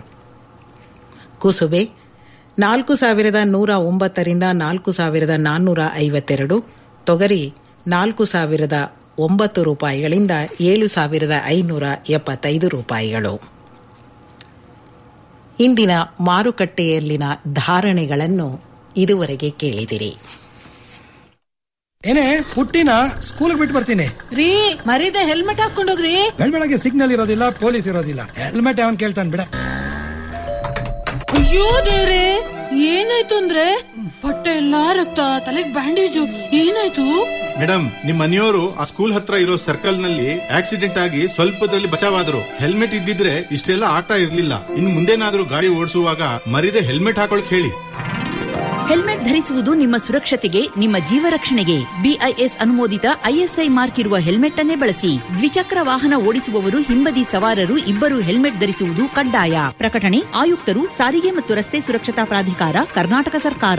[SPEAKER 9] ಕುಸುಬೆ ನಾಲ್ಕು ಸಾವಿರದ ನೂರ ಒಂಬತ್ತರಿಂದ ನಾಲ್ಕು ಸಾವಿರದ ನಾನ್ನೂರ ಐವತ್ತೆರಡು ತೊಗರಿ ನಾಲ್ಕು ಸಾವಿರದ ಒಂಬತ್ತು ರೂಪಾಯಿಗಳಿಂದ ಏಳು ಸಾವಿರದ ಐನೂರ ಎಪ್ಪತ್ತೈದು ರೂಪಾಯಿಗಳು ಇಂದಿನ ಮಾರುಕಟ್ಟೆಯಲ್ಲಿನ ಧಾರಣೆಗಳನ್ನು ಇದುವರೆಗೆ ಕೇಳಿದಿರಿ
[SPEAKER 20] ಏನೇ ಪುಟ್ಟಿನ ಸ್ಕೂಲ್ ಬಿಟ್ಟು ಬರ್ತೀನಿ
[SPEAKER 16] ರೀ ಮರೀದೆ ಹೆಲ್ಮೆಟ್ ಹಾಕೊಂಡೋಗ್ರಿ
[SPEAKER 20] ಬೆಳಗ್ಗೆ ಸಿಗ್ನಲ್ ಇರೋದಿಲ್ಲ ಪೊಲೀಸ್ ಇರೋದಿಲ್ಲ ಹೆಲ್ಮೆಟ್ ಅವನ್ ಕೇಳ್ತಾನೆ ಬಿಡ
[SPEAKER 16] ಅಯ್ಯೋ ದೇವ್ರೆ ಏನಾಯ್ತು ಅಂದ್ರೆ ಬಟ್ಟೆ ಎಲ್ಲಾ ರಕ್ತ ತಲೆಗ್ ಬ್ಯಾಂಡೇಜು ಏನಾಯ್ತು
[SPEAKER 21] ಮೇಡಮ್ ನಿಮ್ ಮನೆಯವರು ಆ ಸ್ಕೂಲ್ ಹತ್ರ ಇರೋ ಸರ್ಕಲ್ ನಲ್ಲಿ ಆಕ್ಸಿಡೆಂಟ್ ಆಗಿ ಸ್ವಲ್ಪದಲ್ಲಿ ಬಚಾವಾದ್ರು ಹೆಲ್ಮೆಟ್ ಇದ್ದಿದ್ರೆ ಇಷ್ಟೆಲ್ಲ ಆಗ್ತಾ ಇರ್ಲಿಲ್ಲ ಇನ್ ಮುಂದೇನಾದ್ರೂ ಗಾಡಿ ಓಡಿಸುವಾಗ ಮರಿದೆ ಹೆಲ್ಮೆಟ್ ಹಾಕೊಳಕ್ ಹೇಳಿ
[SPEAKER 11] ಹೆಲ್ಮೆಟ್ ಧರಿಸುವುದು ನಿಮ್ಮ ಸುರಕ್ಷತೆಗೆ ನಿಮ್ಮ ಜೀವ ರಕ್ಷಣೆಗೆ ಬಿಐಎಸ್ ಅನುಮೋದಿತ ಐಎಸ್ಐ ಮಾರ್ಕ್ ಇರುವ ಹೆಲ್ಮೆಟ್ ಅನ್ನೇ ಬಳಸಿ ದ್ವಿಚಕ್ರ ವಾಹನ ಓಡಿಸುವವರು ಹಿಂಬದಿ ಸವಾರರು ಇಬ್ಬರು ಹೆಲ್ಮೆಟ್ ಧರಿಸುವುದು ಕಡ್ಡಾಯ ಪ್ರಕಟಣೆ ಆಯುಕ್ತರು ಸಾರಿಗೆ ಮತ್ತು ರಸ್ತೆ ಸುರಕ್ಷತಾ ಪ್ರಾಧಿಕಾರ ಕರ್ನಾಟಕ ಸರ್ಕಾರ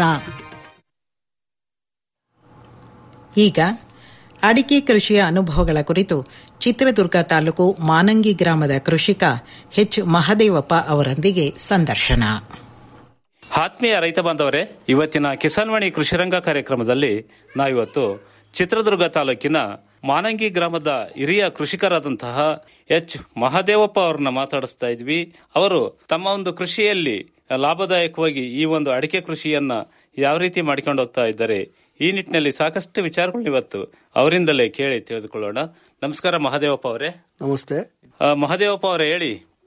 [SPEAKER 9] ಈಗ ಅಡಿಕೆ ಕೃಷಿಯ ಅನುಭವಗಳ ಕುರಿತು ಚಿತ್ರದುರ್ಗ ತಾಲೂಕು ಮಾನಂಗಿ ಗ್ರಾಮದ ಕೃಷಿಕ ಎಚ್ ಮಹದೇವಪ್ಪ ಅವರೊಂದಿಗೆ ಸಂದರ್ಶನ
[SPEAKER 22] ಆತ್ಮೀಯ ರೈತ ಬಾಂಧವರೇ ಇವತ್ತಿನ ಕಿಸಾನ್ವಾಣಿ ಕೃಷಿರಂಗ ಕಾರ್ಯಕ್ರಮದಲ್ಲಿ ನಾವಿವತ್ತು ಚಿತ್ರದುರ್ಗ ತಾಲೂಕಿನ ಮಾನಂಗಿ ಗ್ರಾಮದ ಹಿರಿಯ ಕೃಷಿಕರಾದಂತಹ ಎಚ್ ಮಹಾದೇವಪ್ಪ ಅವರನ್ನ ಮಾತಾಡಿಸ್ತಾ ಇದ್ವಿ ಅವರು ತಮ್ಮ ಒಂದು ಕೃಷಿಯಲ್ಲಿ ಲಾಭದಾಯಕವಾಗಿ ಈ ಒಂದು ಅಡಿಕೆ ಕೃಷಿಯನ್ನ ಯಾವ ರೀತಿ ಮಾಡಿಕೊಂಡು ಹೋಗ್ತಾ ಇದ್ದಾರೆ ಈ ನಿಟ್ಟಿನಲ್ಲಿ ಸಾಕಷ್ಟು ವಿಚಾರಗಳು ಇವತ್ತು ಅವರಿಂದಲೇ ಕೇಳಿ ತಿಳಿದುಕೊಳ್ಳೋಣ ನಮಸ್ಕಾರ ಮಹಾದೇವಪ್ಪ ಅವರೇ
[SPEAKER 23] ನಮಸ್ತೆ
[SPEAKER 22] ಆ, ಮಹಾದೇವಪ್ಪ ಅವರೇ ಹೇಳಿ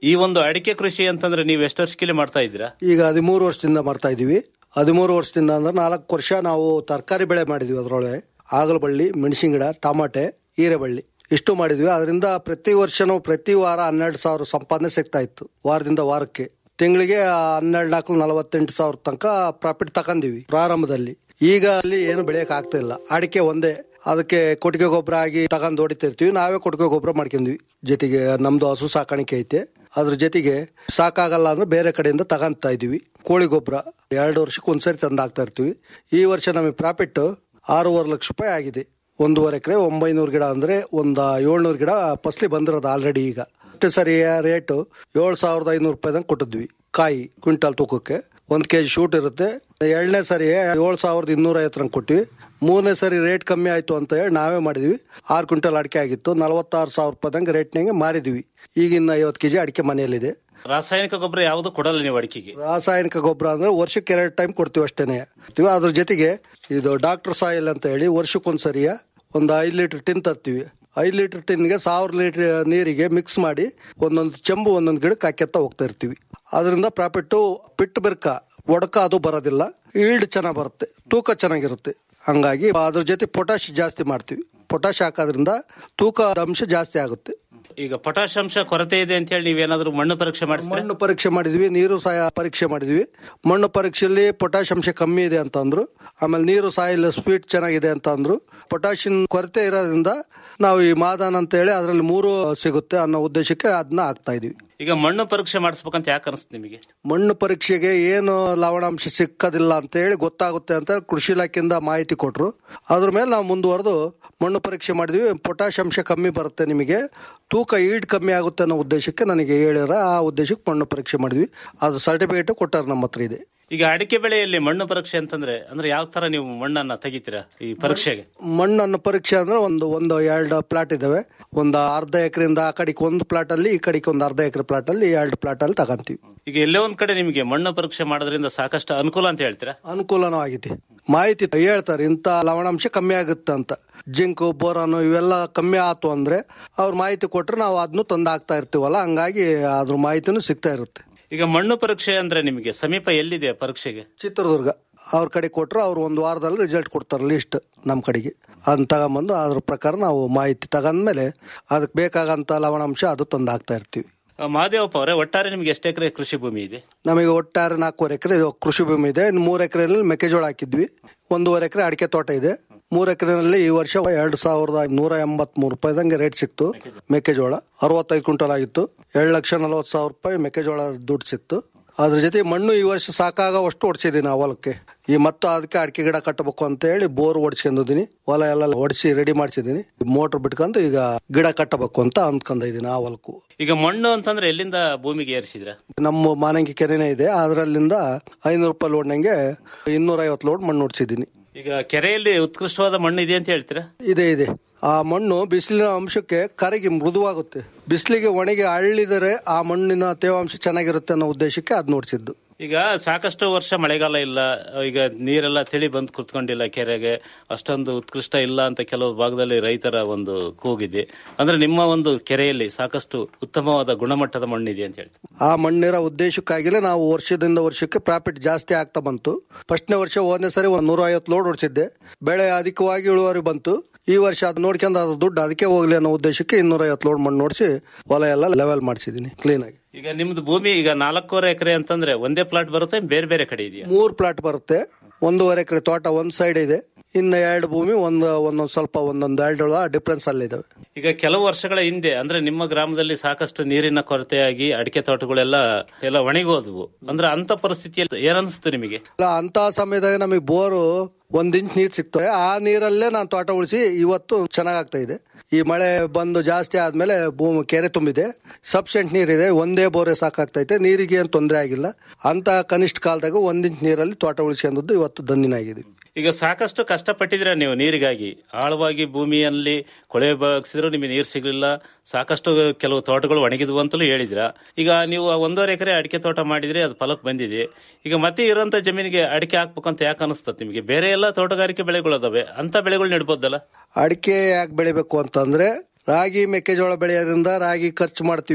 [SPEAKER 22] ಈ ಒಂದು ಅಡಿಕೆ ಕೃಷಿ ಅಂತಂದ್ರೆ ನೀವು ಎಷ್ಟು ವರ್ಷಕ್ಕೆ ಮಾಡ್ತಾ ಇದ್ದೀರಾ
[SPEAKER 1] ಈಗ ಹದಿಮೂರು ವರ್ಷದಿಂದ ಮಾಡ್ತಾ ಇದೀವಿ ಹದಿಮೂರು ವರ್ಷದಿಂದ ಅಂದ್ರೆ ನಾಲ್ಕು ವರ್ಷ ನಾವು ತರಕಾರಿ ಬೆಳೆ ಮಾಡಿದ್ವಿ ಅದರೊಳಗೆ ಆಗಲಬಳ್ಳಿ ಮೆಣಸಿನ ಗಿಡ ಟಮಾಟೆ ಹೀರೆಬಳ್ಳಿ ಇಷ್ಟು ಮಾಡಿದ್ವಿ ಅದರಿಂದ ಪ್ರತಿ ವರ್ಷನೂ ಪ್ರತಿ ವಾರ ಹನ್ನೆರಡು ಸಾವಿರ ಸಂಪಾದನೆ ಸಿಗ್ತಾ ಇತ್ತು ವಾರದಿಂದ ವಾರಕ್ಕೆ ತಿಂಗಳಿಗೆ ಹನ್ನೆರಡು ನಾಲ್ಕು ನಲವತ್ತೆಂಟು ಸಾವಿರ ತನಕ ಪ್ರಾಫಿಟ್ ತಗೊಂಡಿವಿ ಪ್ರಾರಂಭದಲ್ಲಿ ಈಗ ಅಲ್ಲಿ ಏನು ಬೆಳೆಯಕ್ ಆಗ್ತಾ ಇಲ್ಲ ಅಡಿಕೆ ಒಂದೇ ಅದಕ್ಕೆ ಕೊಟ್ಟಿಗೆ ಗೊಬ್ಬರ ಆಗಿ ತಗೊಂಡು ಹೊಡಿತಿರ್ತೀವಿ ನಾವೇ ಕೊಟ್ಟಿಗೆ ಗೊಬ್ಬರ ಮಾಡ್ಕೊಂಡ್ವಿ ಜೊತೆಗೆ ನಮ್ದು ಹಸು ಸಾಕಾಣಿಕೆ ಐತೆ ಅದ್ರ ಜೊತೆಗೆ ಸಾಕಾಗಲ್ಲ ಅಂದ್ರೆ ಬೇರೆ ಕಡೆಯಿಂದ ತಗೊಂತಾ ಇದೀವಿ ಕೋಳಿ ಗೊಬ್ಬರ ಎರಡು ವರ್ಷಕ್ಕೆ ಒಂದ್ಸರಿ ತಂದು ಹಾಕ್ತಾ ಇರ್ತೀವಿ ಈ ವರ್ಷ ನಮಗೆ ಪ್ರಾಫಿಟ್ ಆರೂವರೆ ಲಕ್ಷ ರೂಪಾಯಿ ಆಗಿದೆ ಒಂದೂವರೆ ಎಕರೆ ಒಂಬೈನೂರು ಗಿಡ ಅಂದ್ರೆ ಒಂದು ಏಳ್ನೂರು ಗಿಡ ಫಸ್ಲಿ ಬಂದಿರೋದು ಆಲ್ರೆಡಿ ಈಗ ಮತ್ತೆ ಸರಿ ರೇಟು ಏಳು ಸಾವಿರದ ಐನೂರು ರೂಪಾಯಿದಂಗೆ ಕೊಟ್ಟಿದ್ವಿ ಕಾಯಿ ಕ್ವಿಂಟಲ್ ತೂಕಕ್ಕೆ ಒಂದು ಕೆ ಜಿ ಶೂಟ್ ಇರುತ್ತೆ ಎರಡನೇ ಸರಿ ಏಳು ಸಾವಿರದ ಇನ್ನೂರ ಐವತ್ತರಂಗೆ ಕೊಟ್ಟಿವಿ ಮೂರನೇ ಸರಿ ರೇಟ್ ಕಮ್ಮಿ ಆಯಿತು ಅಂತ ಹೇಳಿ ನಾವೇ ಮಾಡಿದ್ವಿ ಆರು ಕ್ವಿಂಟಲ್ ಅಡಿಕೆ ಆಗಿತ್ತು ನಲವತ್ತಾರು ಸಾವಿರ ರೂಪಾಯಿದಂಗೆ ರೇಟ್ನಾಗೆ ಮಾರಿದ್ವಿ ಈಗ ಇನ್ನು ಐವತ್ತು ಕೆ ಜಿ ಅಡಿಕೆ ಮನೆಯಲ್ಲಿದೆ
[SPEAKER 22] ರಾಸಾಯನಿಕ ಗೊಬ್ಬರ ಯಾವುದು ಕೊಡಲ್ಲ ನೀವು ಅಡಿಕೆಗೆ
[SPEAKER 1] ರಾಸಾಯನಿಕ ಗೊಬ್ಬರ ಅಂದ್ರೆ ವರ್ಷಕ್ಕೆ ಎರಡು ಟೈಮ್ ಕೊಡ್ತೀವಿ ಅಷ್ಟೇನೆ ಅದ್ರ ಜೊತೆಗೆ ಇದು ಡಾಕ್ಟರ್ ಸಾಯಿಲ್ ಅಂತ ಹೇಳಿ ವರ್ಷಕ್ಕೊಂದ್ಸರಿಯ ಒಂದು ಐದು ಲೀಟರ್ ಟಿನ್ ತರ್ತೀವಿ ಐದು ಲೀಟರ್ ಟಿನ್ಗೆ ಸಾವಿರ ಲೀಟರ್ ನೀರಿಗೆ ಮಿಕ್ಸ್ ಮಾಡಿ ಒಂದೊಂದು ಚೆಂಬು ಒಂದೊಂದು ಗಿಡಕ್ಕೆ ಹಾಕ್ಯತ್ತ ಹೋಗ್ತಾ ಇರ್ತೀವಿ ಅದರಿಂದ ಪ್ರಾಫಿಟ್ಟು ಪಿಟ್ಟು ಬೆರ್ಕ ಒಡಕ ಅದು ಬರೋದಿಲ್ಲ ಈಲ್ಡ್ ಚೆನ್ನಾಗಿ ಬರುತ್ತೆ ತೂಕ ಚೆನ್ನಾಗಿರುತ್ತೆ ಹಂಗಾಗಿ ಅದ್ರ ಜೊತೆ ಪೊಟ್ಯಾಶ್ ಜಾಸ್ತಿ ಮಾಡ್ತೀವಿ ಪೊಟ್ಯಾಶ್ ಹಾಕೋದ್ರಿಂದ ತೂಕದ ಅಂಶ ಜಾಸ್ತಿ ಆಗುತ್ತೆ
[SPEAKER 22] ಈಗ ಪೊಟ್ಯಾಶ್ ಅಂಶ ಕೊರತೆ ಇದೆ ಅಂತ ಹೇಳಿ ನೀವೇನಾದ್ರೂ ಮಣ್ಣು ಪರೀಕ್ಷೆ ಮಾಡಿಸ್ತೀರಾ
[SPEAKER 1] ಮಣ್ಣು ಪರೀಕ್ಷೆ ಮಾಡಿದ್ವಿ ನೀರು ಸಹ ಪರೀಕ್ಷೆ ಮಾಡಿದ್ವಿ ಮಣ್ಣು ಪರೀಕ್ಷೆಯಲ್ಲಿ ಪೊಟ್ಯಾಶ್ ಅಂಶ ಕಮ್ಮಿ ಇದೆ ಅಂತ ಅಂದ್ರು ಆಮೇಲೆ ನೀರು ಸಾಯಿಲ್ ಸ್ವೀಟ್ ಚೆನ್ನಾಗಿದೆ ಅಂತ ಅಂದ್ರು ಪೊಟ್ಯಾಷಿಯನ್ ಕೊರತೆ ಇರೋದ್ರಿಂದ ನಾವು ಈ ಮಾದಾನ್ ಅಂತ ಹೇಳಿ ಅದರಲ್ಲಿ ಮೂರು ಸಿಗುತ್ತೆ ಅನ್ನೋ ಉದ್ದೇಶಕ್ಕೆ ಅದನ್ನ ಹಾಕ್ತಾ ಇದೀವಿ
[SPEAKER 22] ಈಗ ಮಣ್ಣು ಪರೀಕ್ಷೆ ಮಾಡಿಸ್ಬೇಕಂತ ಯಾಕೆ ಅನಿಸ್ತು ನಿಮಗೆ
[SPEAKER 1] ಮಣ್ಣು ಪರೀಕ್ಷೆಗೆ ಏನು ಲವಣಾಂಶ ಸಿಕ್ಕದಿಲ್ಲ ಅಂತ ಹೇಳಿ ಗೊತ್ತಾಗುತ್ತೆ ಅಂತ ಹೇಳಿ ಕೃಷಿ ಇಲಾಖೆಯಿಂದ ಮಾಹಿತಿ ಕೊಟ್ಟರು ಅದ್ರ ಮೇಲೆ ನಾವು ಮುಂದುವರೆದು ಮಣ್ಣು ಪರೀಕ್ಷೆ ಮಾಡಿದ್ವಿ ಪೊಟ್ಯಾಶ್ ಅಂಶ ಕಮ್ಮಿ ಬರುತ್ತೆ ನಿಮಗೆ ತೂಕ ಈಡ್ ಕಮ್ಮಿ ಆಗುತ್ತೆ ಅನ್ನೋ ಉದ್ದೇಶಕ್ಕೆ ನನಗೆ ಹೇಳಿರ ಆ ಉದ್ದೇಶಕ್ಕೆ ಮಣ್ಣು ಪರೀಕ್ಷೆ ಮಾಡಿದ್ವಿ ಅದು ಸರ್ಟಿಫಿಕೇಟ್ ಕೊಟ್ಟಾರ ನಮ್ಮ ಹತ್ರ ಇದೆ
[SPEAKER 22] ಈಗ ಅಡಿಕೆ ಬೆಳೆಯಲ್ಲಿ ಮಣ್ಣು ಪರೀಕ್ಷೆ ಅಂತಂದ್ರೆ ಅಂದ್ರೆ ಯಾವ ತರ ನೀವು ಮಣ್ಣನ್ನ ತೆಗಿತೀರಾ ಈ ಪರೀಕ್ಷೆಗೆ
[SPEAKER 1] ಮಣ್ಣನ್ನು ಪರೀಕ್ಷೆ ಅಂದ್ರೆ ಒಂದು ಒಂದು ಎರಡು ಪ್ಲಾಟ್ ಇದಾವೆ ಒಂದು ಅರ್ಧ ಎಕರೆಯಿಂದ ಆ ಕಡೆಗೆ ಒಂದು ಪ್ಲಾಟ್ ಅಲ್ಲಿ ಈ ಕಡೆಗೆ ಒಂದು ಅರ್ಧ ಎಕರೆ ಪ್ಲಾಟ್ ಅಲ್ಲಿ ಎರಡು ಪ್ಲಾಟ್ ಅಲ್ಲಿ ತಗಂತೀವಿ
[SPEAKER 22] ಈಗ ಎಲ್ಲೇ ಒಂದ್ ಕಡೆ ನಿಮಗೆ ಮಣ್ಣು ಪರೀಕ್ಷೆ ಮಾಡೋದ್ರಿಂದ ಸಾಕಷ್ಟು ಅನುಕೂಲ ಅಂತ ಹೇಳ್ತೀರಾ
[SPEAKER 1] ಅನುಕೂಲನೂ ಆಗೈತಿ ಮಾಹಿತಿ ಹೇಳ್ತಾರೆ ಇಂಥ ಲವಣಾಂಶ ಕಮ್ಮಿ ಆಗುತ್ತೆ ಅಂತ ಜಿಂಕು ಬೋರಾನು ಇವೆಲ್ಲ ಕಮ್ಮಿ ಆತು ಅಂದ್ರೆ ಅವ್ರ ಮಾಹಿತಿ ಕೊಟ್ರೆ ನಾವು ಅದನ್ನು ತಂದು ಹಾಕ್ತಾ ಇರ್ತೀವಲ್ಲ ಹಂಗಾಗಿ ಅದ್ರ ಮಾಹಿತಿನೂ ಸಿಗ್ತಾ ಇರುತ್ತೆ
[SPEAKER 22] ಈಗ ಮಣ್ಣು ಪರೀಕ್ಷೆ ಅಂದ್ರೆ ನಿಮಗೆ ಸಮೀಪ ಎಲ್ಲಿದೆ ಪರೀಕ್ಷೆಗೆ
[SPEAKER 1] ಚಿತ್ರದುರ್ಗ ಅವ್ರ ಕಡೆ ಕೊಟ್ರೆ ಅವ್ರು ಒಂದು ವಾರದಲ್ಲಿ ರಿಸಲ್ಟ್ ಕೊಡ್ತಾರೆ ಲಿಸ್ಟ್ ನಮ್ಮ ಕಡೆಗೆ ಅದನ್ನ ತಗೊಂಬಂದು ಅದ್ರ ಪ್ರಕಾರ ನಾವು ಮಾಹಿತಿ ತಗೊಂಡ್ಮೇಲೆ ಅದಕ್ಕೆ ಬೇಕಾಗಂತ ಲವಣಾಂಶ ಅದು ತಂದು ಹಾಕ್ತಾ ಇರ್ತೀವಿ
[SPEAKER 22] ಆ, ಮಹಾದೇವಪ್ಪ ಅವರೇ ಒಟ್ಟಾರೆ ನಿಮ್ಗೆ ಎಷ್ಟು ಎಕರೆ ಕೃಷಿ ಭೂಮಿ ಇದೆ
[SPEAKER 1] ನಮಗೆ ಒಟ್ಟಾರೆ ನಾಲ್ಕೂವರೆ ಎಕರೆ ಕೃಷಿ ಭೂಮಿ ಇದೆ ಇನ್ನು ಮೂರು ಎಕರೆನಲ್ಲಿ ಮೆಕ್ಕೆಜೋಳ ಹಾಕಿದ್ವಿ ಒಂದೂವರೆ ಎಕರೆ ಅಡಿಕೆ ತೋಟ ಇದೆ ಮೂರು ಎಕರೆನಲ್ಲಿ ಈ ವರ್ಷ ಎರಡು ಸಾವಿರದ ನೂರ ಎಂಬತ್ ಮೂರು ರೂಪಾಯಿದಂಗೆ ರೇಟ್ ಸಿಕ್ತು ಮೆಕ್ಕೆಜೋಳ ಅರವತ್ತೈದು ಕ್ವಿಂಟಲ್ ಆಗಿತ್ತು ಎರಡು ಲಕ್ಷ ನಲವತ್ತು ಸಾವಿರ ರೂಪಾಯಿ ಮೆಕ್ಕೆಜೋಳ ದುಡ್ಡು ಸಿಕ್ತು ಅದ್ರ ಜೊತೆ ಮಣ್ಣು ಈ ವರ್ಷ ಸಾಕಾಗವಷ್ಟು ಹೊಡ್ಸಿದ್ದೀನಿ ಆ ಹೊಲಕ್ಕೆ ಈ ಮತ್ತು ಅದಕ್ಕೆ ಅಡಿಕೆ ಗಿಡ ಕಟ್ಟಬೇಕು ಅಂತ ಹೇಳಿ ಬೋರ್ ಹೊಡ್ಸ್ಕೊಂಡಿದ್ದೀನಿ ಹೊಲ ಎಲ್ಲ ಹೊಡಿಸಿ ರೆಡಿ ಮಾಡಿಸಿದ್ದೀನಿ ಮೋಟರ್ ಬಿಟ್ಕೊಂಡು ಈಗ ಗಿಡ ಕಟ್ಟಬೇಕು ಅಂತ ಅಂದ್ಕೊಂಡಿದ್ದೀನಿ ಆ ಹೊಲಕ್ಕೂ
[SPEAKER 22] ಈಗ ಮಣ್ಣು ಅಂತಂದ್ರೆ ಎಲ್ಲಿಂದ ಭೂಮಿಗೆ ಏರಿಸಿದ್ರ
[SPEAKER 1] ನಮ್ಮ ಮಾನಂಗಿ ಕೆರೆನೇ ಇದೆ ಅದರಲ್ಲಿಂದ ಐನೂರು ರೂಪಾಯಿ ಲೋಡ್ನಂಗೆ ಇನ್ನೂರ ಐವತ್ತು ಲೋಡ್ ಮಣ್ಣು ಹೊಡ್ಸಿದ್ದೀನಿ
[SPEAKER 22] ಈಗ ಕೆರೆಯಲ್ಲಿ ಉತ್ಕೃಷ್ಟವಾದ ಮಣ್ಣು ಇದೆ ಅಂತ ಹೇಳ್ತೀರಾ
[SPEAKER 1] ಇದೆ ಇದೆ ಆ ಮಣ್ಣು ಬಿಸಿಲಿನ ಅಂಶಕ್ಕೆ ಕರಗಿ ಮೃದುವಾಗುತ್ತೆ ಬಿಸಿಲಿಗೆ ಒಣಗಿ ಅಳ್ಳಿದರೆ ಆ ಮಣ್ಣಿನ ತೇವಾಂಶ ಚೆನ್ನಾಗಿರುತ್ತೆ ಅನ್ನೋ ಉದ್ದೇಶಕ್ಕೆ ಅದ್ ನೋಡ್ಸಿದ್ದು
[SPEAKER 22] ಈಗ ಸಾಕಷ್ಟು ವರ್ಷ ಮಳೆಗಾಲ ಇಲ್ಲ ಈಗ ನೀರೆಲ್ಲ ತಿಳಿ ಬಂದು ಕುತ್ಕೊಂಡಿಲ್ಲ ಕೆರೆಗೆ ಅಷ್ಟೊಂದು ಉತ್ಕೃಷ್ಟ ಇಲ್ಲ ಅಂತ ಕೆಲವು ಭಾಗದಲ್ಲಿ ರೈತರ ಒಂದು ಕೂಗಿದೆ ಅಂದ್ರೆ ನಿಮ್ಮ ಒಂದು ಕೆರೆಯಲ್ಲಿ ಸಾಕಷ್ಟು ಉತ್ತಮವಾದ ಗುಣಮಟ್ಟದ ಮಣ್ಣಿದೆ ಅಂತ ಹೇಳಿ
[SPEAKER 1] ಆ ಮಣ್ಣಿರೋ ಉದ್ದೇಶಕ್ಕಾಗಿಲೇ ನಾವು ವರ್ಷದಿಂದ ವರ್ಷಕ್ಕೆ ಪ್ರಾಫಿಟ್ ಜಾಸ್ತಿ ಆಗ್ತಾ ಬಂತು ಫಸ್ಟ್ನೇ ವರ್ಷ ಹೋದನೇ ಸರಿ ಒಂದ್ ನೂರ ಐವತ್ತು ಲೋಡ್ ಹೊಡ್ಸಿದ್ದೆ ಬೆಳೆ ಅಧಿಕವಾಗಿ ಇಳುವರಿ ಬಂತು ಈ ವರ್ಷ ಅದು ನೋಡ್ಕೊಂಡು ಅದು ದುಡ್ಡು ಅದಕ್ಕೆ ಹೋಗ್ಲಿ ಅನ್ನೋ ಉದ್ದೇಶಕ್ಕೆ ಇನ್ನೂರ ಐವತ್ತು ಲೋಡ್ ಮಣ್ಣು ನೋಡಿಸಿ ಹೊಲ ಎಲ್ಲ ಲೆವೆಲ್ ಮಾಡಿಸಿದ್ದೀನಿ ಕ್ಲೀನ್ ಆಗಿ
[SPEAKER 22] ಈಗ ನಿಮ್ದು ಭೂಮಿ ಈಗ ನಾಲ್ಕೂವರೆ ಎಕರೆ ಅಂತಂದ್ರೆ ಒಂದೇ ಪ್ಲಾಟ್ ಬರುತ್ತೆ ಬೇರೆ ಬೇರೆ ಕಡೆ ಇದೆಯಾ
[SPEAKER 1] ಮೂರ್ ಪ್ಲಾಟ್ ಬರುತ್ತೆ ಒಂದೂವರೆ ಎಕರೆ ತೋಟ ಒಂದ್ ಸೈಡ್ ಇದೆ ಇನ್ನು ಎರಡು ಭೂಮಿ ಒಂದು ಒಂದೊಂದು ಸ್ವಲ್ಪ ಒಂದೊಂದು ಎರಡು ಡಿಫ್ರೆನ್ಸ್ ಅಲ್ಲಿದ್ದಾವೆ
[SPEAKER 22] ಈಗ ಕೆಲವು ವರ್ಷಗಳ ಹಿಂದೆ ಅಂದ್ರೆ ನಿಮ್ಮ ಗ್ರಾಮದಲ್ಲಿ ಸಾಕಷ್ಟು ನೀರಿನ ಕೊರತೆಯಾಗಿ ಅಡಿಕೆ ತೋಟಗಳೆಲ್ಲ ಎಲ್ಲ ಒಣಗೋದ್ವು ಅಂದ್ರೆ ಅಂತ ಪರಿಸ್ಥಿತಿಯಲ್ಲಿ ಏನನ್ನಿಸ್ತು ನಿಮಗೆ
[SPEAKER 1] ಅಲ್ಲ ಅಂತ ಸಮಯದಾಗ ನಮಗೆ ಬೋರು ಒಂದ್ ಇಂಚ್ ನೀರ್ ಸಿಗ್ತವೆ ಆ ನೀರಲ್ಲೇ ನಾನು ತೋಟ ಉಳಿಸಿ ಇವತ್ತು ಚೆನ್ನಾಗಾಗ್ತಾ ಇದೆ ಈ ಮಳೆ ಬಂದು ಜಾಸ್ತಿ ಆದ್ಮೇಲೆ ಭೂಮಿ ಕೆರೆ ತುಂಬಿದೆ ಸಬ್ಸೆಂಟ್ ನೀರಿದೆ ಒಂದೇ ಬೋರೆ ಸಾಕಾಗ್ತೈತೆ ನೀರಿಗೆ ಏನು ತೊಂದರೆ ಆಗಿಲ್ಲ ಅಂತ ಕನಿಷ್ಠ ಕಾಲದಾಗ ಒಂದ್ ಇಂಚ್ ನೀರಲ್ಲಿ ತೋಟ ಉಳಿಸ್ಕೊಂಡದ್ದು ಇವತ್ತು ದಂದಿನಾಗಿದ್ದೀವಿ
[SPEAKER 22] ಈಗ ಸಾಕಷ್ಟು ಕಷ್ಟಪಟ್ಟಿದ್ರೆ ನೀವು ನೀರಿಗಾಗಿ ಆಳವಾಗಿ ಭೂಮಿಯಲ್ಲಿ ಕೊಳೆ ಬಗ್ಸಿದ್ರು ನಿಮಗೆ ನೀರು ಸಿಗ್ಲಿಲ್ಲ ಸಾಕಷ್ಟು ಕೆಲವು ತೋಟಗಳು ಒಣಗಿದ್ವು ಅಂತಲೂ ಹೇಳಿದ್ರ ಈಗ ನೀವು ಆ ಒಂದೂವರೆ ಎಕರೆ ಅಡಿಕೆ ತೋಟ ಮಾಡಿದ್ರೆ ಅದು ಫಲಕ್ ಬಂದಿದೆ ಈಗ ಮತ್ತೆ ಇರುವಂತ ಜಮೀನಿಗೆ ಅಡಿಕೆ ಹಾಕ್ಬೇಕಂತ ಯಾಕೆ ಅನಿಸ್ತದೆ ನಿಮಗೆ ಬೇರೆ ಎಲ್ಲ ತೋಟಗಾರಿಕೆ ಬೆಳೆಗಳು ಅದಾವೆ ಅಂತ ಬೆಳೆಗಳು ನೆಡ್ಬೋದಲ್ಲ
[SPEAKER 1] ಅಡಿಕೆ ಯಾಕೆ ಬೆಳಿಬೇಕು ಅಂತಂದ್ರೆ ರಾಗಿ ಮೆಕ್ಕೆಜೋಳ ಬೆಳೆಯೋದ್ರಿಂದ ರಾಗಿ ಖರ್ಚು ಮಾಡ್ತೀವಿ